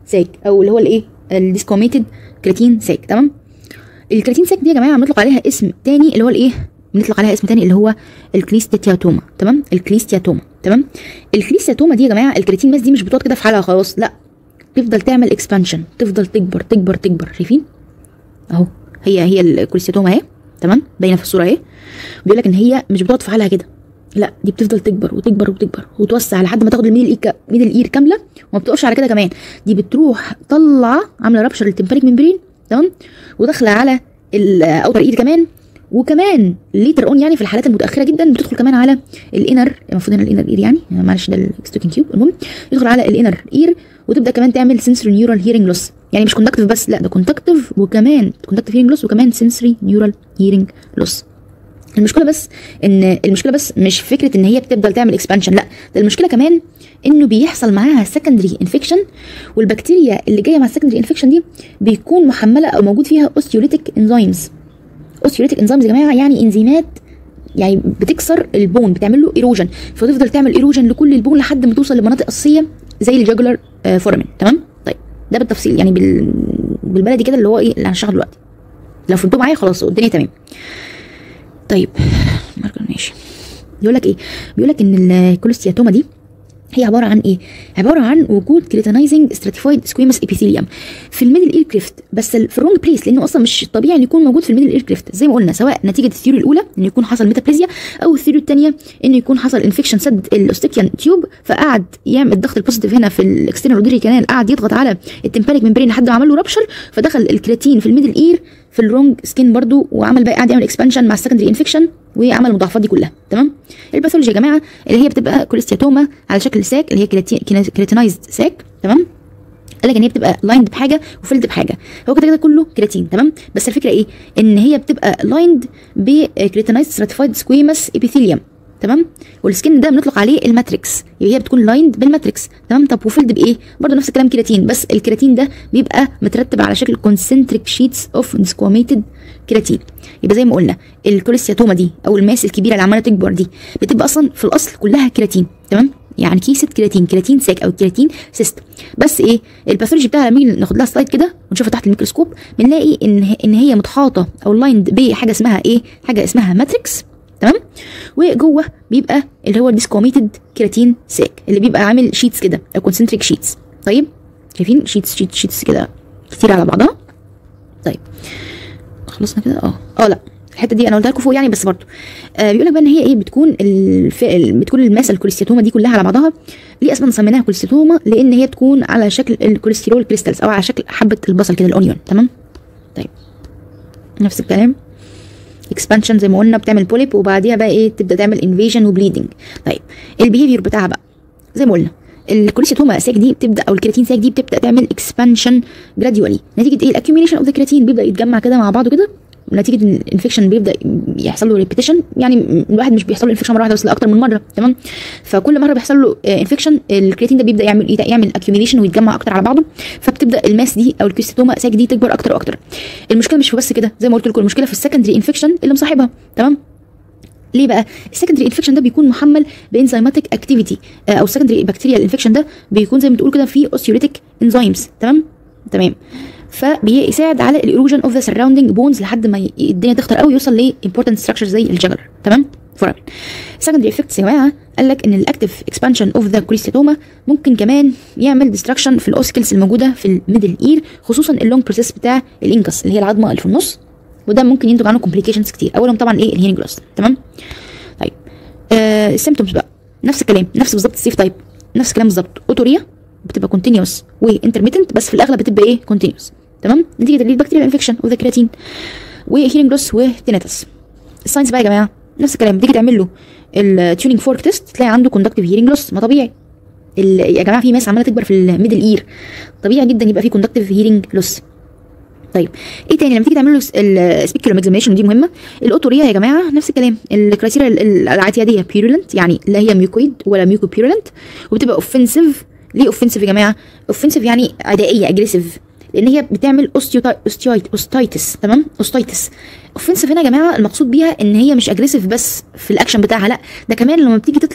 ساك او اللي هو الايه الديسكوميتد كرياتين ساك تمام الكرياتين ساك دي يا جماعه بنطلق عليها اسم تاني اللي هو الايه بنطلق عليها اسم تاني اللي هو الكليستياتوما تمام الكليستياتوما تمام الكليستياتوما دي يا جماعه الكرياتين ماس دي مش بتقعد كده في حالها خلاص لا تفضل تعمل اكسبانشن تفضل تكبر تكبر تكبر شايفين اهو هي هي الكوليستياتوما اهي تمام باينه في الصوره اهي بيقول لك ان هي مش بتقعد في حالها كده لا دي بتفضل تكبر وتكبر وتكبر وتوسع لحد ما تاخد الميدل اير ميدل اير كامله وما بتقفش على كده كمان دي بتروح طالعه عامله رابشر للتمبانيك ممبرين تمام وداخله على الاوتر اير كمان وكمان ليتر اون يعني في الحالات المتاخره جدا بتدخل كمان على الانر المفروض هنا الانر اير يعني معلش ده الاكستوكين تيوب المهم يدخل على الانر اير وتبدا كمان تعمل سنسوري نيورال هيرنج لوس يعني مش كوندكتيف بس لا ده كوندكتيف وكمان كوندكتيف هيرنج لوس وكمان سنسوري نيورال هيرنج لوس المشكله بس ان المشكله بس مش فكره ان هي بتفضل تعمل اكسبانشن لا ده المشكله كمان انه بيحصل معاها سكندري انفكشن والبكتيريا اللي جايه مع السكندري انفكشن دي بيكون محمله او موجود فيها اوستيوليتيك انزيمز اوستيوليتيك انزيمز يا جماعه يعني انزيمات يعني بتكسر البون بتعمل له ايروجن فتفضل تعمل ايروجن لكل البون لحد ما توصل لمناطق اساسيه زي الجاجولار فورمن تمام طيب ده بالتفصيل يعني بال... بالبلدي كده اللي هو ايه اللي هنشرحه دلوقتي لو فهمتوه معايا خلاص الدنيا تمام طيب ماشي بيقول لك ايه بيقول لك ان الكوليستياتوما دي هي عباره عن ايه عباره عن وجود كريتينايزنج ستراتيفايد سكويمس ابيثيليوم في الميدل اير كريفت بس في الرونج بليس لانه اصلا مش طبيعي ان يكون موجود في الميدل اير كريفت زي ما قلنا سواء نتيجه الثيوري الاولى انه يكون حصل ميتابليزيا او الثيوري الثانيه انه يكون حصل انفكشن سد الاوستيكيان تيوب فقعد يعمل الضغط البوزيتيف هنا في الاكسترنال اوديري كانال قعد يضغط على التمبانيك ممبرين لحد ما عمل له رابشر فدخل الكرياتين في الميدل اير في الرونج سكين برضو وعمل بقى قاعد يعمل اكسبانشن مع السكندري انفكشن وعمل المضاعفات دي كلها تمام الباثولوجي يا جماعه اللي هي بتبقى كوليستياتوما على شكل ساك اللي هي كرياتينايزد ساك تمام قال لك ان هي بتبقى لايند بحاجه وفيلد بحاجه هو كده كده كله كرياتين تمام بس الفكره ايه ان هي بتبقى لايند بكرياتينايزد ستراتيفايد سكويمس ابيثيليوم تمام والسكن ده بنطلق عليه الماتريكس يبقى هي بتكون لايند بالماتريكس تمام طب وفيلد بايه برضه نفس الكلام كيراتين بس الكيراتين ده بيبقى مترتب على شكل كونسنتريك شيتس اوف ديسكوميتد كيراتين يبقى زي ما قلنا الكوليستياتوما دي او الماس الكبيره اللي عماله تكبر دي بتبقى اصلا في الاصل كلها كيراتين تمام يعني كيسه كيراتين كيراتين ساك او كيراتين سيست بس ايه الباثولوجي بتاعها لما ناخد لها سلايد كده ونشوفها تحت الميكروسكوب بنلاقي ان ان هي متحاطه او لايند بحاجه اسمها ايه حاجه اسمها ماتريكس تمام وجوه بيبقى اللي هو الديسكوميتد كيراتين ساك اللي بيبقى عامل شيتس كده او كونسنتريك شيتس طيب شايفين شيتس شيتس شيتس كده كتير على بعضها طيب خلصنا كده اه اه لا الحته دي انا قلتها لكم فوق يعني بس برضه آه بيقول لك بقى ان هي ايه بتكون الف... بتكون الماسه الكوليستياتوما دي كلها على بعضها ليه اصلا سميناها كوليستياتوما لان هي بتكون على شكل الكوليسترول كريستالز او على شكل حبه البصل كده الاونيون تمام طيب نفس الكلام اكسبانشن زي ما قلنا بتعمل بوليب وبعديها بقى ايه تبدا تعمل انفيجن وبليدنج طيب البيهيفير بتاعها بقى زي ما قلنا الكوليستوما ساك دي بتبدا او الكرياتين ساك دي بتبدا تعمل اكسبانشن جراديولي نتيجه ايه الاكيوميليشن اوف ذا كرياتين بيبدا يتجمع كده مع بعضه كده نتيجه الانفكشن بيبدا يحصل له ريبيتيشن يعني الواحد مش بيحصل له انفكشن مره واحده بس لا اكتر من مره تمام فكل مره بيحصل له انفكشن الكرياتين ده بيبدا يعمل ايه يعمل اكيوميليشن ويتجمع اكتر على بعضه فبتبدا الماس دي او الكريستوما ساك دي تكبر اكتر واكتر المشكله مش في بس كده زي ما قلت لكم المشكله في السكندري انفكشن اللي مصاحبها تمام ليه بقى السكندري انفكشن ده بيكون محمل بانزيماتيك اكتيفيتي او السكندري بكتيريال انفكشن ده بيكون زي ما بتقول كده فيه اوستيوليتيك انزيمز تمام تمام فبيساعد على الايروجن اوف ذا سراوندينج بونز لحد ما الدنيا تخطر قوي يوصل لامبورتنت ستراكشر زي الججر تمام فورامين سكندري افكتس يا جماعه قال لك ان الاكتيف اكسبانشن اوف ذا كوليستوما ممكن كمان يعمل ديستراكشن في الاوسكلز الموجوده في الميدل اير خصوصا اللونج بروسيس بتاع الانكس اللي هي العظمه اللي في النص وده ممكن ينتج عنه كومبليكيشنز كتير اولهم طبعا ايه الهيرنج لوس تمام طيب آه السيمتومز بقى نفس الكلام نفس بالظبط السيف تايب نفس الكلام بالظبط اوتوريا بتبقى كونتينيوس وانترميتنت بس في الاغلب بتبقى ايه كونتينيوس تمام نتيجه للبكتيريال انفكشن اوف ذا كرياتين وهيرنج لوس وتينيتس الساينس بقى يا جماعه نفس الكلام تيجي تعمل له التيونينج فورك تيست تلاقي عنده كوندكتيف هيرنج لوس ما طبيعي يا جماعه في ماس عماله تكبر في الميدل اير طبيعي جدا يبقى في كوندكتيف هيرنج لوس طيب ايه تاني لما تيجي تعملوا السبيكولوم اكزامينشن دي مهمه الاوتوريا يا جماعه نفس الكلام الكرايتيريا الاعتياديه بيرولنت يعني لا هي ميوكويد ولا ميوكو بيرولنت وبتبقى اوفنسيف ليه اوفنسيف يا جماعه اوفنسيف يعني عدائيه اجريسيف لان هي بتعمل اوستيوتايت اوستايتس تمام اوستايتس اوفنسيف هنا يا جماعه المقصود بيها ان هي مش اجريسيف بس في الاكشن بتاعها لا ده كمان لما بتيجي تطلع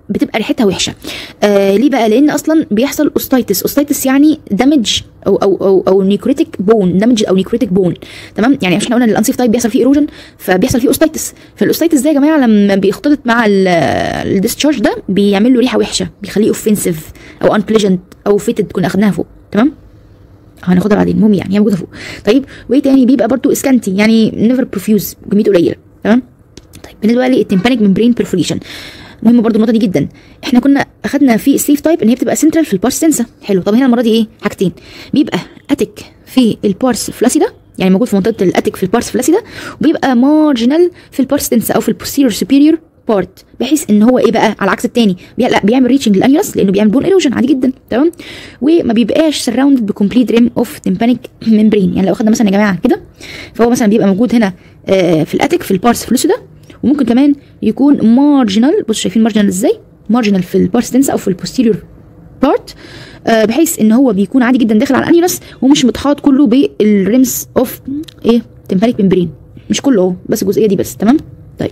بتبقى ريحتها وحشه آه ليه بقى لان اصلا بيحصل اوستايتس اوستايتس يعني دامج او او او او نيكروتيك بون دامج او نيكروتيك بون تمام يعني عشان قلنا الانسيف تايب بيحصل فيه ايروجن فبيحصل فيه اوستايتس فالاوستايتس ده يا جماعه لما بيختلط مع الديسشارج ده بيعمل له ريحه وحشه بيخليه اوفنسيف او انبليجنت او فيتد كنا اخدناها فوق تمام هناخدها بعدين المهم يعني هي موجوده فوق طيب وايه تاني بيبقى برضو اسكانتي يعني نيفر بروفيوز كميته قليله تمام طيب بالنسبه بقى للتمبانيك ممبرين بيرفوريشن مهم برضو النقطه دي جدا احنا كنا اخدنا في السيف تايب ان هي بتبقى سنترال في البارس سنسا حلو طب هنا المره دي ايه حاجتين بيبقى اتك في البارس فلاسيدا يعني موجود في منطقه الاتك في البارس فلاسيدا وبيبقى مارجنال في البارس تنسا او في البوستيريور سوبيريور بارت بحيث ان هو ايه بقى على العكس التاني بي... لا بيعمل ريتشنج للانيولاس لانه بيعمل بون ايروجن عادي جدا تمام وما بيبقاش سراوندد بكمبليت ريم اوف تمبانيك ممبرين يعني لو اخدنا مثلا يا جماعه كده فهو مثلا بيبقى موجود هنا آه في الاتك في البارس فلوسيدا وممكن كمان يكون مارجنال بصوا شايفين مارجنال ازاي مارجنال في البارس تنسا او في البوستيريور بارت آه بحيث ان هو بيكون عادي جدا داخل على الانيولاس ومش متحاط كله بالريمس اوف ايه تمبانيك ممبرين مش كله اهو بس الجزئيه دي بس تمام طيب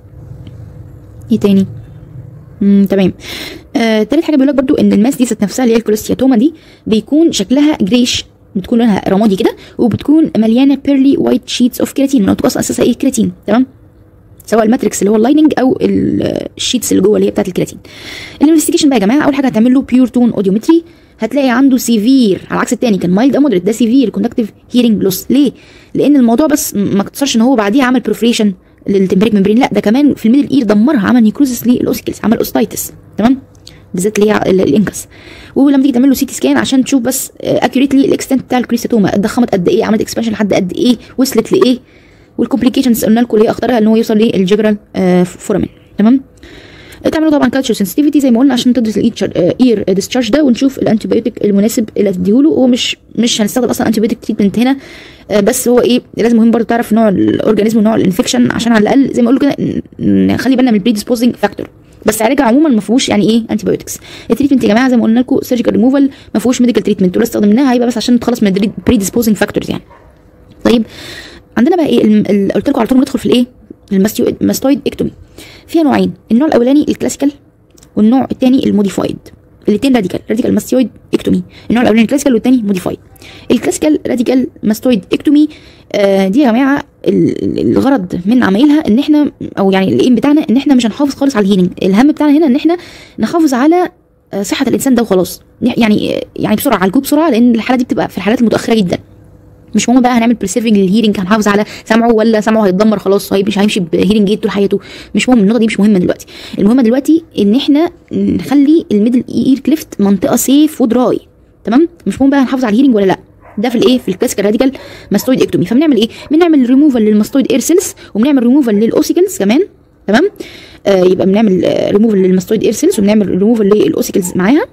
ايه تاني امم تمام آه تالت حاجه بيقول لك برضو ان الماس دي ذات نفسها اللي هي الكوليستياتوما دي بيكون شكلها جريش بتكون لونها رمادي كده وبتكون مليانه بيرلي وايت شيتس اوف كيراتين من اصلا اساسها ايه كيراتين تمام سواء الماتريكس اللي هو اللايننج او الشيتس اللي جوه اللي هي بتاعت الكيراتين الانفستيجيشن بقى يا جماعه اول حاجه هتعمل له بيور تون اوديومتري هتلاقي عنده سيفير على عكس التاني كان مايلد او مودريت ده سيفير كوندكتيف هيرنج لوس ليه؟ لان الموضوع بس ما اقتصرش ان هو بعديها عمل بروفريشن للتمبريك ممبرين لا ده كمان في الميدل اير دمرها عمل نيكروزس للاوسكلز عمل اوستايتس تمام بالذات اللي هي الانكس ولما تيجي تعمل له سي تي سكان عشان تشوف بس اكيوريتلي الاكستنت بتاع الكريستوما اتضخمت قد ايه عملت اكسبانشن لحد قد ايه وصلت لايه والكومبليكيشنز قلنا لكم اللي هي اخطرها ان هو يوصل للجبرال فورامين تمام تعملوا طبعا كالتشر سنسيتيفيتي زي ما قلنا عشان تدرس الاير ديسشارج ده ونشوف الانتيبيوتيك المناسب اللي هتديهوله هو مش مش هنستخدم اصلا انتيبيوتيك تريتمنت هنا بس هو ايه لازم مهم برضه تعرف نوع الاورجانيزم ونوع الانفكشن عشان على الاقل زي ما اقول كده نخلي بالنا من البريديسبوزنج فاكتور بس علاجها عموما ما فيهوش يعني ايه انتي بايوتكس التريتمنت يا جماعه زي ما قلنا لكم سيرجيكال ريموفال ما فيهوش ميديكال تريتمنت ولو استخدمناها هيبقى بس عشان نتخلص من البريديسبوزنج فاكتورز يعني طيب عندنا بقى ايه قلت لكم على طول ندخل في الايه الماستويد اكتومي فيها نوعين النوع الاولاني الكلاسيكال والنوع الثاني الموديفايد الاثنين راديكال راديكال ماستويد اكتومي النوع الاولاني كلاسيكال والثاني موديفايد الكلاسيكال راديكال ماستويد اكتومي آه دي يا جماعه الغرض من عمايلها ان احنا او يعني الايم بتاعنا ان احنا مش هنحافظ خالص على الهيلينج الهم بتاعنا هنا ان احنا نحافظ على صحه الانسان ده وخلاص يعني يعني بسرعه عالجوه بسرعه لان الحاله دي بتبقى في الحالات المتاخره جدا مش مهم بقى هنعمل بريسيرفنج للهيرنج هنحافظ على سمعه ولا سمعه هيتدمر خلاص هي مش هيمشي بهيرنج ايد طول حياته مش مهم النقطه دي مش مهمه دلوقتي المهمه دلوقتي ان احنا نخلي الميدل اير كليفت منطقه سيف ودراي تمام مش مهم بقى هنحافظ على الهيرنج ولا لا ده في الايه في الكلاسيكال راديكال ماستويد اكتومي فبنعمل ايه بنعمل ريموفال للماستويد اير سيلز وبنعمل ريموفال للاوسيكلز كمان تمام آه يبقى بنعمل ريموفال للماستويد اير سيلز وبنعمل ريموفال للاوسيكلز معاها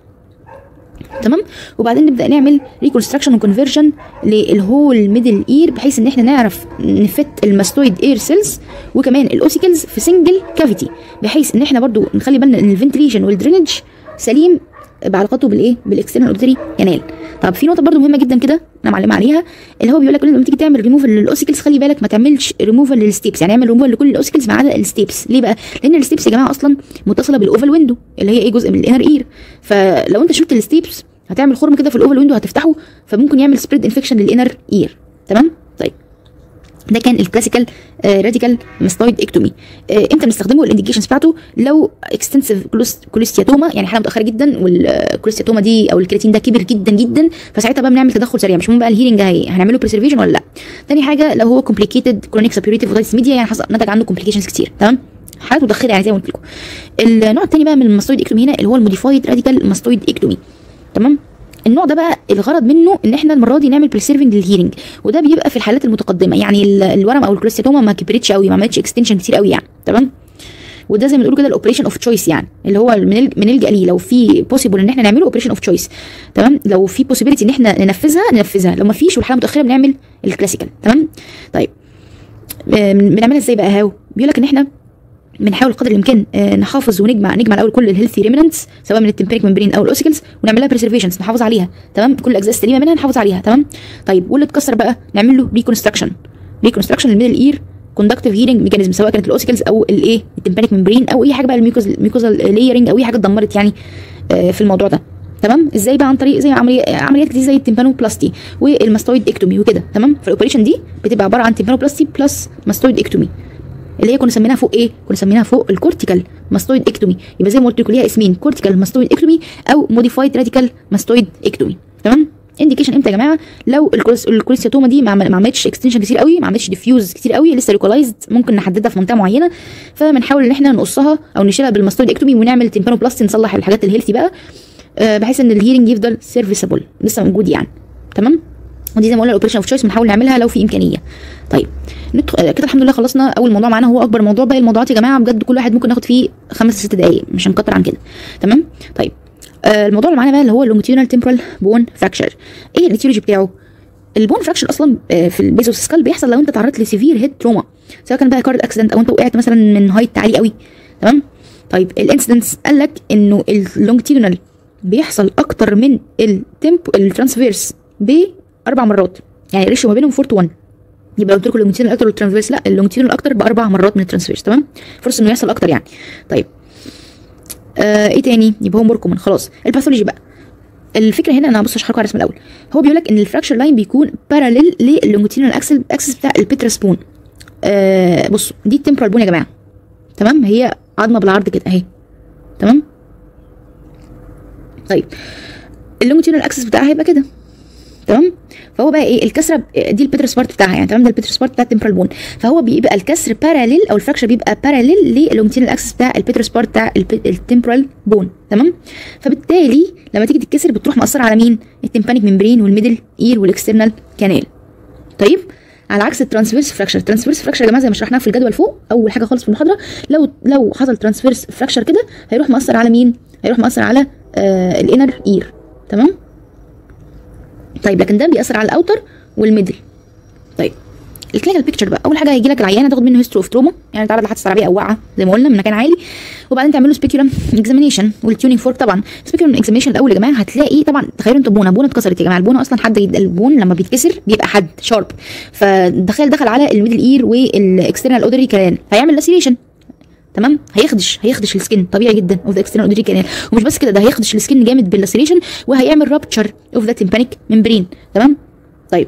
تمام وبعدين نبدا نعمل ريكونستراكشن وكونفرجن للهول ميدل اير بحيث ان احنا نعرف نفت الماستويد اير سيلز وكمان الاوسيكلز في سنجل كافيتي بحيث ان احنا برضو نخلي بالنا ان الفنتليشن والدرينج سليم بعلاقته بالايه بالاكسترنال اوديتري كانال طب في نقطه برضو مهمه جدا كده انا معلمه عليها اللي هو بيقول لك لما تيجي تعمل ريموفال للاوسيكلز خلي بالك ما تعملش ريموفال للستيبس يعني اعمل ريموفال لكل الاوسيكلز ما عدا الستيبس ليه بقى لان الستيبس يا جماعه اصلا متصله بالاوفال ويندو اللي هي ايه جزء من الانر اير فلو انت شلت الستيبس هتعمل خرم كده في الاوفال ويندو هتفتحه فممكن يعمل سبريد انفكشن للانر اير تمام طيب ده كان الكلاسيكال راديكال ماستويد اكتومي آه امتى بنستخدمه الانديكيشنز بتاعته لو اكستنسيف كوليستياتوما يعني حاله متاخره جدا والكوليستياتوما دي او الكرياتين ده كبر جدا جدا فساعتها بقى بنعمل تدخل سريع مش مهم بقى الهيرنج هنعمله بريسرفيشن ولا لا تاني حاجه لو هو كومبليكيتد كرونيك سابيوريتيف اوتايتس ميديا يعني حصل نتج عنه كومبليكيشنز كتير تمام حالات متاخره يعني زي ما قلت لكم النوع الثاني بقى من الماستويد اكتومي هنا اللي هو الموديفايد راديكال ماستويد اكتومي تمام النوع ده بقى الغرض منه ان احنا المره دي نعمل بريسيرفنج للهيرنج وده بيبقى في الحالات المتقدمه يعني الورم او الكريستوما ما كبرتش قوي ما عملتش اكستنشن كتير قوي يعني تمام وده زي ما بنقول كده الاوبريشن اوف تشويس يعني اللي هو بنلجا ليه لو في بوسيبل ان احنا نعمله اوبريشن اوف تشويس تمام لو في بوسيبيليتي ان احنا ننفذها ننفذها لو ما فيش والحاله متاخره بنعمل الكلاسيكال تمام طيب بنعملها ازاي بقى هاو بيقول لك ان احنا بنحاول قدر الامكان نحافظ ونجمع نجمع الاول كل الهيلثي ريمننتس سواء من التمبريك ممبرين او الاوسيكلز ونعمل لها بريسرفيشنز نحافظ عليها تمام كل الاجزاء السليمه منها نحافظ عليها تمام طيب واللي اتكسر بقى نعمل له ريكونستراكشن ريكونستراكشن للميدل اير كوندكتيف هيرنج ميكانيزم سواء كانت الاوسيكلز او الايه التمبانيك ممبرين او اي حاجه بقى الميوكوز الميوكوزال لايرنج او اي حاجه اتدمرت يعني آه، في الموضوع ده تمام ازاي بقى عن طريق زي عمليه عمليات كتير زي التمبانوبلاستي والماستويد اكتومي وكده تمام فالاوبريشن دي بتبقى عباره عن تمبانوبلاستي بلس ماستويد اكتومي اللي هي كنا سميناها فوق ايه كنا سميناها فوق الكورتيكال ماستويد اكتومي يبقى زي ما قلت لكم ليها اسمين كورتيكال ماستويد اكتومي او موديفايد راديكال ماستويد اكتومي تمام انديكيشن امتى يا جماعه لو الكوليس- الكوليستياتوما دي ما عمل- ما عملتش اكستنشن كتير قوي ما عملتش ديفيوز كتير قوي لسه لوكالايزد ممكن نحددها في منطقه معينه فبنحاول ان احنا نقصها او نشيلها بالماستويد اكتومي ونعمل تيمبانوبلاستي نصلح الحاجات الهيلثي بقى آه، بحيث ان الهيرنج يفضل سيرفيسبل لسه موجود يعني تمام ودي زي ما قلنا الاوبريشن اوف تشويس بنحاول نعملها لو في امكانيه طيب ندخل آه، كده الحمد لله خلصنا اول موضوع معانا هو اكبر موضوع باقي الموضوعات يا جماعه بجد كل واحد ممكن ناخد فيه خمس ست دقائق مش هنكتر عن كده تمام طيب آه الموضوع اللي معانا بقى اللي هو اللونجيتيودنال تمبرال بون فراكشر ايه الاتيولوجي بتاعه البون فراكشر اصلا آه، في البيزوس سكال بيحصل لو انت تعرضت لسيفير هيد تروما سواء كان بقى كارد اكسيدنت او انت وقعت مثلا من هايت عالي قوي تمام طيب الانسيدنس قال لك انه اللونجيتيودنال بيحصل اكتر من التمب الترانسفيرس باربع مرات يعني الريشيو ما بينهم 4 تو 1 يبقى قلت لكم اللونجيتيودنال اكتر والترانسفيرس لا اللونجيتيودنال اكتر باربع مرات من الترانسفيرس تمام فرصه انه يحصل اكتر يعني طيب آه ايه تاني يبقى هو موركومن خلاص الباثولوجي بقى الفكره هنا انا هبص اشرح لكم على الرسم الاول هو بيقول لك ان الفراكشر لاين بيكون باراليل للونجيتيودنال اكسل اكسس بتاع البيترس بون آه بصوا دي التمبرال بون يا جماعه تمام هي عظمه بالعرض كده اهي تمام طيب اللونجيتيودنال اكسس بتاعها هيبقى كده تمام فهو بقى ايه الكسره دي البيترس بارت بتاعها يعني تمام ده البيترس بارت بتاع التمبرال بون فهو بيبقى الكسر باراليل او الفراكشر بيبقى باراليل للونجيتيودنال اكسس بتاع البيترس بارت بتاع التمبرال بون تمام فبالتالي لما تيجي تتكسر بتروح مأثره على مين التمبانيك ممبرين والميدل اير والاكسترنال كانال طيب على عكس الترانسفيرس فراكشر الترانسفيرس فراكشر يا جماعه زي ما شرحناها في الجدول فوق اول حاجه خالص في المحاضره لو لو حصل ترانسفيرس فراكشر كده هيروح مأثر على مين هيروح مأثر على آه الانر اير تمام طيب لكن ده بيأثر على الاوتر والميدل طيب الكلينيكال بيكتشر بقى اول حاجه هيجي لك العيان هتاخد منه هيستوري اوف تروما يعني تعرض لحادثه عربيه او وقعه زي ما قلنا من مكان عالي وبعدين تعمل له سبيكيولم اكزامينيشن والتيونينج فورك طبعا سبيكيولم اكزامينيشن الاول يا جماعه هتلاقي طبعا تخيلوا انتوا بونه بونه اتكسرت يا جماعه البونه اصلا حد البون لما بيتكسر بيبقى حد شارب فتخيل دخل على الميدل اير والاكسترنال اودري كلام هيعمل لاسيريشن تمام هيخدش هيخدش السكن طبيعي جدا اوف ذا اكسترنال اودري كانال ومش بس كده ده هيخدش السكن جامد باللاسيريشن وهيعمل رابتشر اوف ذا تمبانيك ممبرين تمام طيب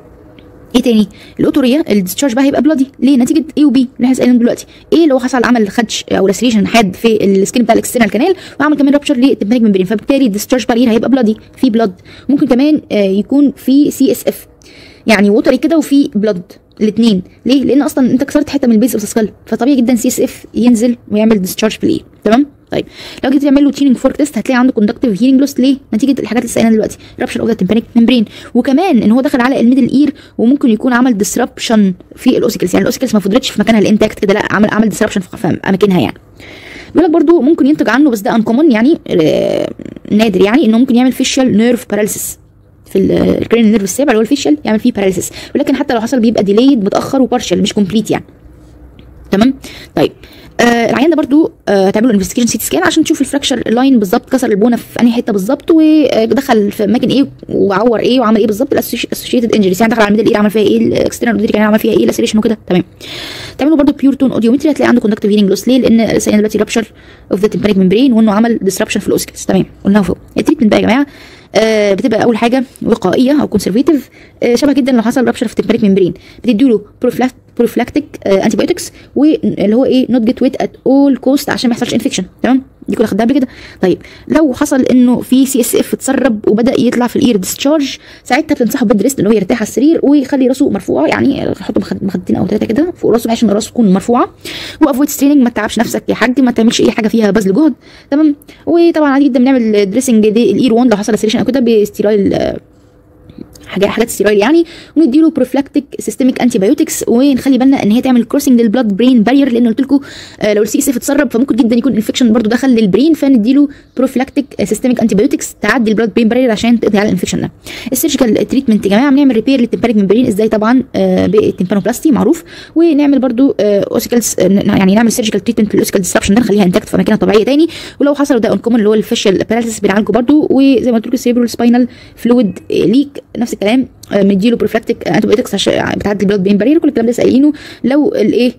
ايه تاني الاوتوريا الديسشارج بقى هيبقى بلادي ليه نتيجه ايه وبي اللي احنا سالناهم دلوقتي ايه لو حصل عمل خدش او لاسريشن حاد في السكين بتاع الاكسترنال كانال وعمل كمان رابشر للتمبانيك ممبرين فبالتالي الديسشارج بارير هيبقى بلادي في بلاد ممكن كمان آه يكون في سي اس اف يعني ووتري كده وفي بلاد الاثنين ليه لان اصلا انت كسرت حته من البيز اوف سكال فطبيعي جدا سي اس اف ينزل ويعمل ديسشارج في الايه تمام طيب لو جيت تعمل له تيننج فورك تيست هتلاقي عنده كوندكتيف هيرنج لوس ليه نتيجه الحاجات اللي سالناها دلوقتي رابشر اوف ذا تمبانيك ممبرين وكمان ان هو دخل على الميدل اير وممكن يكون عمل ديسربشن في الاوسيكلز يعني الاوسيكلز ما فضلتش في مكانها الانتاكت كده لا عمل عمل ديسربشن في اماكنها يعني بيقول لك برضو ممكن ينتج عنه بس ده انكومن يعني آه نادر يعني انه ممكن يعمل فيشال نيرف باراليسيس في الكرين نيرف السابع اللي هو الفيشال يعمل فيه باراليسيس ولكن حتى لو حصل بيبقى ديليد متاخر وبارشل مش كومبليت يعني تمام طيب آه العيان ده برضو آه تعملوا انفستيجيشن سيتي سكان عشان تشوف الفراكشر لاين بالظبط كسر البونه في انهي حته بالظبط ودخل في اماكن ايه وعور ايه وعمل ايه بالظبط الاسوشيتد انجريز يعني دخل على الميدل اير عمل فيها ايه الاكسترنال اودري كان عمل فيها ايه لاسيريشن وكده تمام تعملوا برضو بيور تون اوديومتري هتلاقي عنده كوندكتيف هيرنج لوس ليه لان لسه دلوقتي رابشر اوف ذا تمبانيك ممبرين وانه عمل ديسربشن في الاوسكلز تمام قلناها فوق التريتمنت بقى يا جماعه آه بتبقى اول حاجه وقائيه او كونسرفيتيف آه شبه جدا لو حصل رابشر في التمبانيك ممبرين بتديله بروفلاكتيك انتي بايوتكس واللي هو ايه نوت جيت ويت ات اول كوست عشان ما يحصلش انفكشن تمام دي كنا خدناها قبل كده طيب لو حصل انه في سي اس اف اتسرب وبدا يطلع في الاير ديسشارج ساعتها بتنصحه بيد ريست اللي هو يرتاح على السرير ويخلي راسه مرفوعه يعني حطه مخدتين او ثلاثه كده فوق راسه بحيث ان راسه تكون مرفوعه وافويد ستريننج ما تتعبش نفسك يا حاج ما تعملش اي حاجه فيها بذل جهد تمام وطبعا عادي جدا بنعمل دريسنج دي الاير وون لو حصل لاسريشن او كده بستيرايل حاجات حاجات ستيرويد يعني ونديله بروفلاكتيك سيستميك انتي بايوتكس ونخلي بالنا ان هي تعمل كروسنج للبلاد برين بارير لان قلت لكم آه لو السي اس اف اتسرب فممكن جدا يكون انفكشن برضو دخل للبرين فنديله بروفلاكتيك سيستميك انتي بايوتكس تعدي البلاد برين بارير عشان تقضي على الانفكشن ده السيرجيكال تريتمنت يا جماعه بنعمل ريبير للتمبانيك ممبرين ازاي طبعا آه بالتمبانوبلاستي معروف ونعمل برضو آه اوسيكلز يعني نعمل سيرجيكال تريتمنت للاوسيكال ديسربشن ده نخليها انتاكت في مكانها طبيعيه تاني ولو حصل ده انكومن اللي هو الفيشل باراليسيس بنعالجه برضو وزي ما قلت لكم السيربرال سباينال فلويد ليك نفس الكلام آه، مديله بروفلاكتيك انتيبيوتكس عشان بتعدي البلاد بين بارير كل الكلام ده لسه قايلينه لو الايه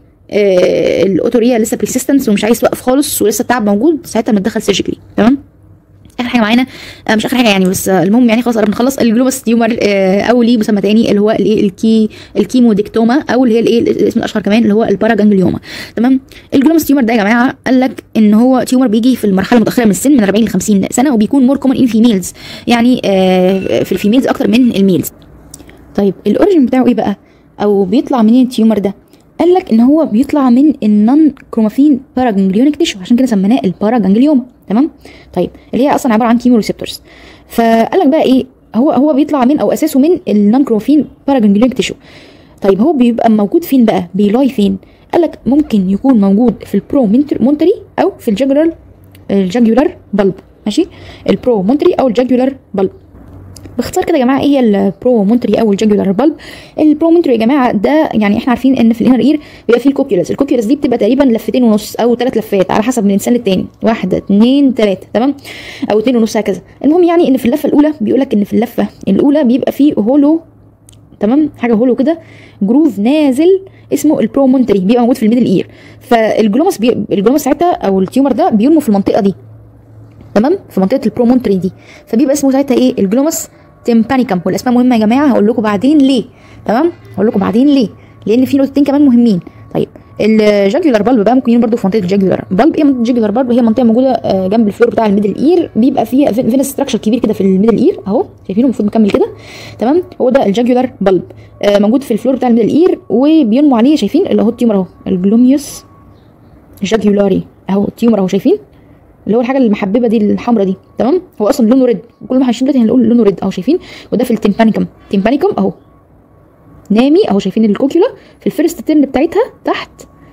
آه الاوتوريا لسه بريسيستنس ومش عايز توقف خالص ولسه التعب موجود ساعتها بنتدخل سيرجيكلي تمام اخر حاجه معانا آه مش اخر حاجه يعني بس آه المهم يعني خلاص قربنا نخلص الجلوبس تيومر آه او ليه مسمى تاني اللي هو الايه الكي الكيموديكتوما او اللي هي الايه الاسم الاشهر كمان اللي هو الباراجانجليوما تمام الجلوبس تيومر ده يا جماعه قال لك ان هو تيومر بيجي في المرحله المتاخره من السن من 40 ل 50 سنه وبيكون مور كومن ان فيميلز يعني آه في الفيميلز اكتر من الميلز طيب الاوريجن بتاعه ايه بقى او بيطلع منين التيومر ده قال لك ان هو بيطلع من النون كرومافين باراجانجليونيك تيشو عشان كده سميناه الباراجانجليوما تمام طيب اللي هي اصلا عباره عن كيمو ريسبتورز فقال لك بقى ايه هو هو بيطلع من او اساسه من النون كرومافين باراجانجليونيك تيشو طيب هو بيبقى موجود فين بقى بيلاي فين قال لك ممكن يكون موجود في البرو مونتري او في الجاجولار الجاجولار بلب ماشي البرو مونتري او الجاجولار بلب باختصار كده يا جماعه ايه هي البرو مونتري او الجاجولار بلب البرو مونتري يا جماعه ده يعني احنا عارفين ان في الانر اير بيبقى فيه الكوكيولس الكوكيولس دي بتبقى تقريبا لفتين ونص او ثلاث لفات على حسب من انسان للتاني واحده اتنين ثلاثه تمام او اتنين ونص هكذا المهم يعني ان في اللفه الاولى بيقول لك ان في اللفه الاولى بيبقى فيه هولو تمام حاجه هولو كده جروف نازل اسمه البرو مونتري بيبقى موجود في الميدل اير فالجلومس بي... الجلومس ساعتها او التيومر ده بينمو في المنطقه دي تمام في منطقه البرو مونتري دي فبيبقى اسمه ساعتها ايه الجلومس تيمبانيكم والاسماء مهمه يا جماعه هقول لكم بعدين ليه تمام هقول لكم بعدين ليه لان في نقطتين كمان مهمين طيب الجاجولار بلب بقى ممكن يكون برضه في منطقه الجاجولار بلب ايه منطقه الجاجولار بلب هي منطقه موجوده جنب الفلور بتاع الميدل اير بيبقى فيها فينا ستراكشر كبير كده في الميدل اير اهو شايفينه المفروض مكمل كده تمام هو ده الجاجولار بلب موجود في الفلور بتاع الميدل اير وبينمو عليه شايفين اللي هو التيومر اهو الجلوميوس جاجولاري اهو التيومر اهو شايفين اللي هو الحاجه المحببه دي الحمراء دي تمام هو اصلا لونه ريد كل ما هنشوف دلوقتي هنقول لونه ريد اهو شايفين وده في التيمبانيكم تيمبانيكم اهو نامي اهو شايفين الكوكيولا في الفيرست تيرن بتاعتها تحت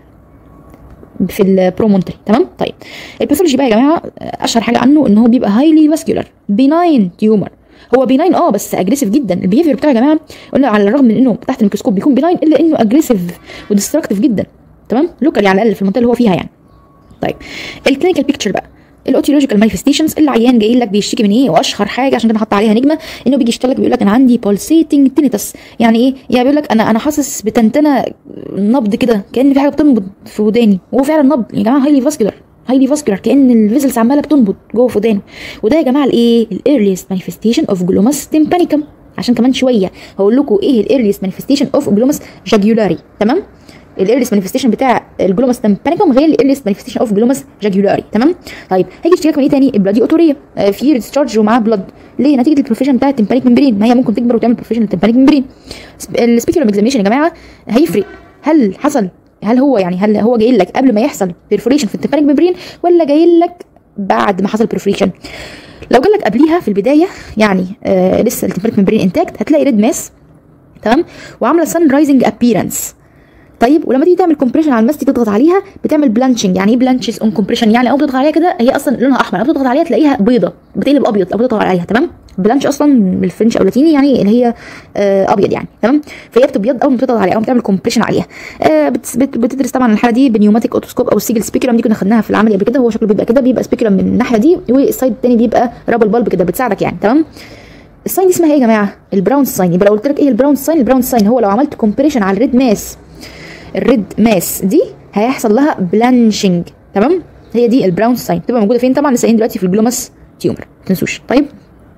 في البرومونتري تمام طيب الباثولوجي بقى يا جماعه اشهر حاجه عنه ان هو بيبقى هايلي فاسكولار بيناين تيومر هو بيناين اه بس اجريسيف جدا البيهيفير بتاعه يا جماعه قلنا على الرغم من انه تحت الميكروسكوب بيكون بيناين الا انه اجريسيف وديستركتيف جدا تمام لوكالي على الاقل في المنطقه اللي هو فيها يعني طيب الكلينيكال بيكتشر بقى الاوتيولوجيكال مانيفستيشنز العيان جاي لك بيشتكي من ايه واشهر حاجه عشان كده حاطه عليها نجمه انه بيجي يشتغل بيقول لك انا عندي pulsating tinnitus يعني ايه يعني بيقول لك انا انا حاسس بتنتنه نبض كده كان في حاجه بتنبض في وداني وهو فعلا نبض يا جماعه هايلي فاسكولار هايلي فاسكولار كان الفيزلز عماله بتنبض جوه في ودانه وده يا جماعه الايه الايرليست مانيفستيشن اوف جلوماس تيمبانيكم عشان كمان شويه هقول لكم ايه الايرليست مانيفستيشن اوف جلوماس جاجولاري تمام الايرليست مانيفستيشن بتاع الجلوماس تمبانيكم غير الايرليست مانيفستيشن اوف جلوماس جاجولاري تمام طيب هيجي يشتكي لك من ايه تاني البلادي اوتوريا آه في ديسشارج ومعاه بلاد ليه نتيجه البروفيشن بتاع التمبانيك ممبرين ما هي ممكن تكبر وتعمل بروفيشن للتمبانيك ممبرين السبيكولوم اكزامينشن يا جماعه هيفرق هل حصل هل هو يعني هل هو جاي لك قبل ما يحصل بيرفوريشن في التمبانيك ممبرين ولا جاي لك بعد ما حصل بيرفوريشن لو جالك قبليها في البدايه يعني آه لسه التمبانيك ممبرين انتاكت هتلاقي ريد ماس تمام وعامله سان رايزنج ابييرنس طيب ولما تيجي تعمل كومبريشن على الماس تضغط عليها بتعمل بلانشنج يعني ايه بلانشز اون كومبريشن يعني او بتضغط عليها كده هي اصلا لونها احمر او بتضغط عليها تلاقيها بيضه بتقلب ابيض او بتضغط عليها تمام بلانش اصلا بالفرنش او اللاتيني يعني اللي هي آه ابيض يعني تمام فهي بتبيض اول ما بتضغط عليها او بتعمل كومبريشن عليها آه بت بت بتدرس طبعا الحاله دي بنيوماتيك اوتوسكوب او السيجل سبيكولم دي كنا خدناها في العملي قبل كده هو شكله بيبقى كده بيبقى سبيكولم من الناحيه دي والسايد الثاني بيبقى رابل بالب كده بتساعدك يعني تمام الساين دي اسمها ايه يا جماعه البراون ساين يبقى لو قلت لك ايه البراون ساين البراون ساين هو لو عملت كومبريشن على الريد ماس الريد ماس دي هيحصل لها بلانشنج تمام هي دي البراون ساين تبقى موجوده فين طبعا لسه دلوقتي في الجلوماس تيومر ما تنسوش طيب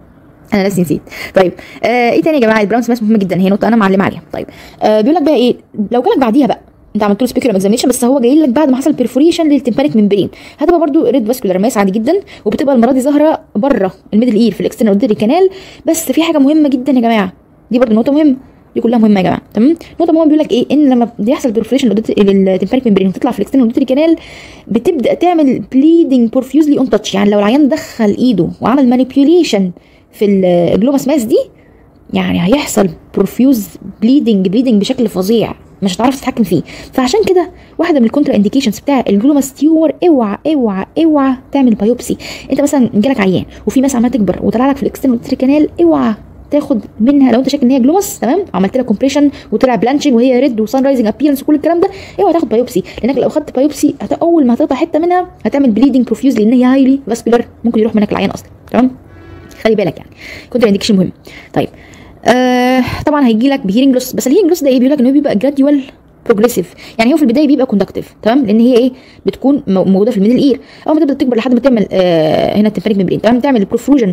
انا ناسي نسيت طيب آه ايه تاني يا جماعه البراون ماس مهمه جدا هي نقطه انا معلمه عليها طيب آه بيقول لك بقى ايه لو جالك بعديها بقى انت عملت له سبيكولم اكزامينشن بس هو جاي لك بعد ما حصل بيرفوريشن للتمبانيك ممبرين هتبقى برده ريد فاسكولار ماس عادي جدا وبتبقى المره دي ظاهره بره الميدل اير في الاكسترنال اوديري كانال بس في حاجه مهمه جدا يا جماعه دي برده نقطه مهمه دي كلها مهمه يا جماعه تمام نقطه مهمه بيقول لك ايه ان لما بيحصل بيرفوريشن للتمبانيك ممبرين وتطلع في الاكسترنال اوديتري كانال بتبدا تعمل بليدنج بورفيوزلي اون تاتش يعني لو العيان دخل ايده وعمل مانيبيوليشن في الجلوماس ماس دي يعني هيحصل بروفيوز بليدنج بليدنج بشكل فظيع مش هتعرف تتحكم فيه فعشان كده واحده من الكونترا انديكيشنز بتاع الجلوماس تيور اوعى اوعى اوعى تعمل بايوبسي انت مثلا جالك عيان وفي ماس عماله تكبر وطلع لك في الاكسترنال كانال اوعى تاخد منها لو انت شاك ان هي جلوماس تمام عملت لها كومبريشن وطلع بلانشنج وهي ريد وسان رايزنج ابيرنس وكل الكلام ده اوعى تاخد بايوبسي لانك لو خدت بايوبسي اول ما هتقطع حته منها هتعمل بليدنج بروفيوز لان هي هايلي فاسكولار ممكن يروح منك العيان اصلا تمام خلي بالك يعني كونترا انديكيشن مهم طيب آه طبعا هيجي لك بهيرنج لوس بس الهيرنج لوس ده ايه بيقول لك ان هو بيبقى جراديوال بروجريسيف يعني هو في البدايه بيبقى كوندكتيف تمام لان هي ايه بتكون مو- موجوده في الميدل اير اول ما تبدا تكبر لحد ما تعمل آه هنا التمبانيك ممبرين تمام تعمل البروفروجن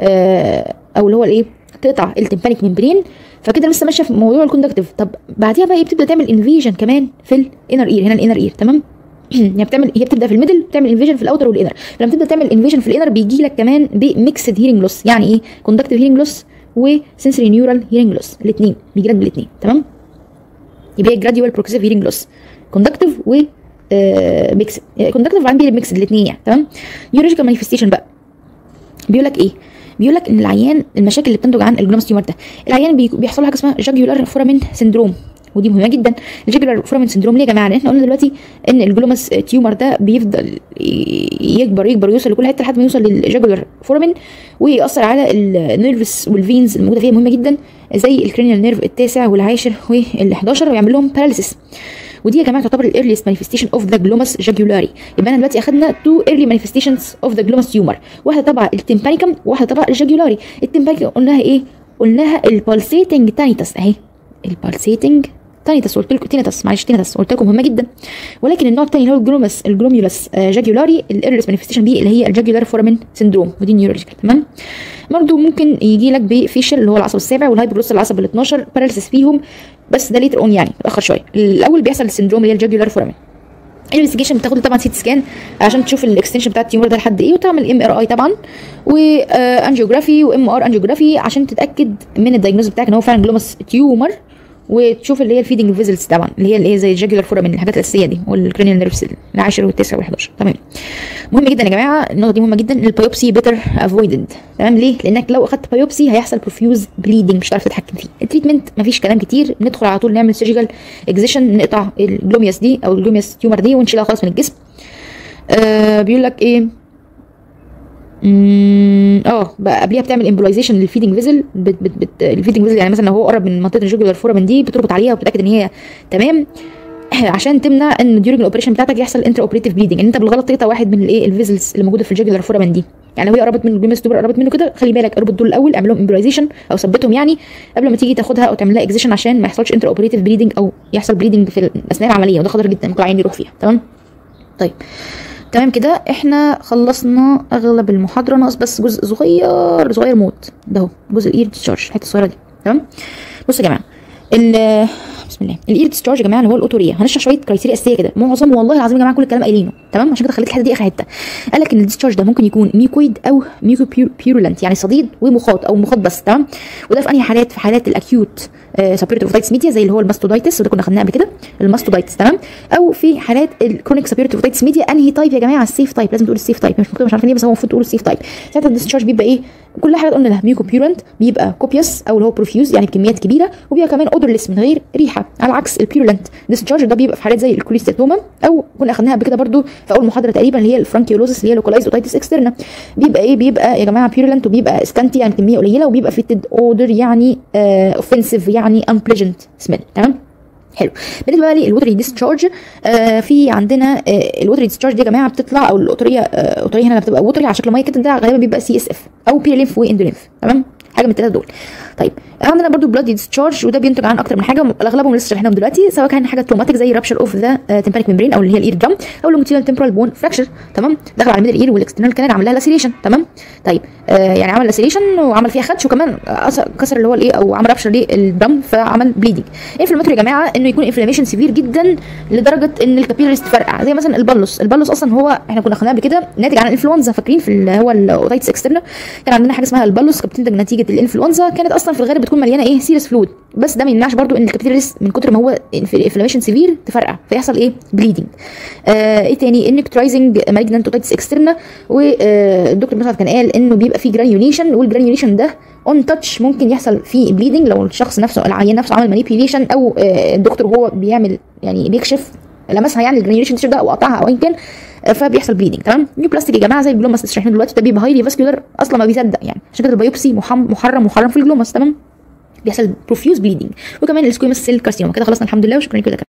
آه او اللي هو الايه تقطع التمبانيك ممبرين فكده لسه ماشيه في موضوع الكوندكتيف طب بعديها بقى ايه بتبدا تعمل انفيجن كمان في الانر اير هنا الانر اير تمام يعني بتعمل هي بتبدا في الميدل بتعمل انفيجن في الاوتر والانر لما تبدا تعمل انفيجن في الانر بيجي لك كمان بميكسد هيرنج لوس يعني ايه كوندكتيف هيرنج لوس وسنسوري نيورال هيرنج لوس الاثنين بيجي لك بالاثنين تمام يبقى هي جراديوال بروجريسيف هيرنج لوس كوندكتيف و ميكس كوندكتيف وبعدين بيجي ميكسد الاثنين يعني تمام نيورولوجيكال مانيفستيشن بقى بيقول لك ايه بيقول لك ان العيان المشاكل اللي بتنتج عن الجلوماس تيومر ده العيان بي- بيحصل له حاجه اسمها جاجولار فورامين سندروم ودي مهمه جدا الجاجولار فورامين سندروم ليه يا جماعه لان احنا قلنا دلوقتي ان الجلوماس تيومر ده بيفضل ي- يكبر يكبر ويوصل لكل حته لحد ما يوصل للجاجولار فورامين ويأثر على النيرفس والفينز الموجوده فيها مهمه جدا زي الكرينيال نيرف التاسع والعاشر وال11 ويعمل لهم باراليسيس ودي يا جماعه تعتبر الايرليست مانيفستيشن اوف ذا جلوماس جاجولاري يبقى انا دلوقتي اخدنا تو ايرلي مانيفستيشنز اوف ذا جلوماس تيومر واحده تبع التمبانيكم وواحده تبع الجاجولاري التمبانيكم قلناها ايه قلناها البالسيتنج تانيتس اهي البالسيتنج تانيتس قلت لكم تينيتس معلش تينيتس قلت لكم مهمه جدا ولكن النوع الثاني اللي هو الجلوماس الجلوميولاس آه، جاجولاري الايرليست مانيفستيشن دي اللي هي الجاجولار فورامين سندروم ودي نيورولوجيكال تمام برضه ممكن يجي لك بفيشل اللي هو العصب السابع والهايبروس العصب ال 12 باراليسيس فيهم بس ده ليتر اون يعني متاخر شويه الاول بيحصل السندروم اللي هي الجاجولار فورامين الانفستيجيشن بتاخد طبعا سيتي سكان عشان تشوف الاكستنشن بتاع التيومر ده لحد ايه وتعمل ام ار اي طبعا وانجيوجرافي وام ار انجيوجرافي عشان تتاكد من الدايجنوز بتاعك ان هو فعلا جلوماس تيومر وتشوف اللي هي الفيدنج فيزلز طبعا اللي هي اللي هي زي الجاجولار فورامين الحاجات الاساسيه دي والكرينيال نيرفز العاشر والتاسع وال11 تمام مهم جدا يا جماعه النقطه دي مهمه جدا البيوبسي بيتر افويدد تمام ليه لانك لو اخدت بايوبسي هيحصل بروفيوز بليدنج مش هتعرف تتحكم فيه التريتمنت مفيش كلام كتير ندخل على طول نعمل سيرجيكال اكزيشن نقطع الجلومياس دي او الجلومياس تيومر دي ونشيلها خالص من الجسم آه بيقول لك ايه مم، اه بقى قبليها بتعمل امبولايزيشن للفيدنج فيزل بت بت بت الفيدنج فيزل يعني مثلا لو هو قرب من منطقه الجوجلر فورامين دي بتربط عليها وبتتاكد ان هي تمام عشان تمنع ان ديورنج الاوبريشن بتاعتك يحصل انتر اوبريتيف بليدنج ان انت بالغلط تقطع واحد من الايه الفيزلز اللي موجوده في الجوجلر فورامين دي يعني لو هي قربت من الجلوميس توبر قربت منه كده خلي بالك اربط دول الاول اعمل لهم امبولايزيشن او ثبتهم يعني قبل ما تيجي تاخدها او تعمل لها اكزيشن عشان ما يحصلش انتر اوبريتيف بليدنج او يحصل بليدنج في اثناء العمليه وده خطر جدا ممكن العين يروح فيها تمام طيب تمام كده احنا خلصنا اغلب المحاضره ناقص بس جزء صغير صغير موت ده اهو جزء الاير ديسشارج الحته الصغيره دي تمام بصوا يا جماعه ال بسم الله الاير ديسشارج يا جماعه اللي هو الاوتوريا هنشرح شويه كرايتيريا اساسيه كده معظم والله العظيم يا جماعه كل الكلام قايلينه تمام عشان كده خليت الحته دي اخر حته قال لك ان الديسشارج ده ممكن يكون ميوكويد او ميوكو بيورولنت يعني صديد ومخاط او مخاط بس تمام وده في انهي حالات في حالات الاكيوت سابيرتوفيتايتس ميديا زي اللي هو الماستودايتس وده كنا خدناه قبل كده الماستودايتس تمام او في حالات الكرونيك سابيرتوفيتايتس ميديا انهي تايب يا جماعه السيف تايب لازم تقول السيف تايب مش مكتوب مش عارفين ليه بس هو المفروض تقول السيف تايب ساعتها الديسشارج بيبقى ايه كل حاجه قلنا ده ميوكو بيورنت بيبقى كوبيوس او اللي هو بروفيوز يعني بكميات كبيره وبيبقى كمان اودرلس من غير ريحه على عكس البيورنت ديسشارج ده بيبقى في حالات زي الكوليستاتوما او كنا اخدناها قبل كده برده في اول محاضره تقريبا اللي هي الفرانكيولوزس اللي هي لوكالايز اوتايتس اكسترنا بيبقى ايه بيبقى يا جماعه بيورنت وبيبقى سكانتي يعني كميه قليله وبيبقى فيتد اودر يعني اوفنسيف يعني انبليجنت سميل تمام حلو بالنسبه بقى للوتري ديسشارج آه في عندنا آه الوتري ديسشارج دي يا جماعه بتطلع او الاوتوريه آه الاوتوريه هنا بتبقى وتري على شكل ميه كده ده غالبا بيبقى سي اس اف او بيري لينف واندولينف تمام حاجه من الثلاثه دول طيب عندنا برضو بلاد ديسشارج وده بينتج عن اكتر من حاجه اغلبهم لسه شرحناهم دلوقتي سواء كان حاجه تروماتيك زي رابشر اوف ذا تمبانيك ميمبرين او اللي هي الاير درام او لونجيتيودنال تمبرال بون فراكشر تمام دخل على الميدل اير والاكسترنال كانال عمل لها لاسيليشن تمام طيب آه يعني عمل لاسيليشن وعمل فيها خدش وكمان كسر اللي هو الايه او عمل رابشر للدرام فعمل بليدنج انفلاماتوري يا جماعه انه يكون انفلاميشن سيفير جدا لدرجه ان الكابيلاريز تفرقع زي مثلا البلوس البلوس اصلا هو احنا كنا خدناه قبل كده ناتج عن الانفلونزا فاكرين في اللي هو الاوتايتس اكسترنا كان عندنا حاجه اسمها البلوس كانت بتنتج نتيجه الانفلونزا كانت اصلا في الغالب بتكون مليانه ايه سيريس فلويد بس ده ما يمنعش برضو ان الكابيلاريز من كتر ما هو انفلاميشن سيفير تفرقع فيحصل ايه بليدنج آه ايه تاني النكترايزنج مالجنانت اوتايتس اكسترنا والدكتور مثلا كان قال انه بيبقى فيه جرانيوليشن والجرانيوليشن ده اون تاتش ممكن يحصل فيه بليدنج لو الشخص نفسه العيان نفسه عمل مانيبيوليشن او آه الدكتور هو بيعمل يعني بيكشف لمسها يعني الجرانيوليشن ده او قطعها او ايا كان فبيحصل بليدنج تمام نيو بلاستيك يا جماعه زي الجلوماس اللي شرحناه دلوقتي ده بيبقى هايلي فاسكولار اصلا ما بيصدق يعني عشان كده البيوبسي محرم محرم في الجلوماس تمام بيحصل بروفيوز بليدنج وكمان السكويمس سيل كارسينوما كده خلصنا الحمد لله وشكرا لكم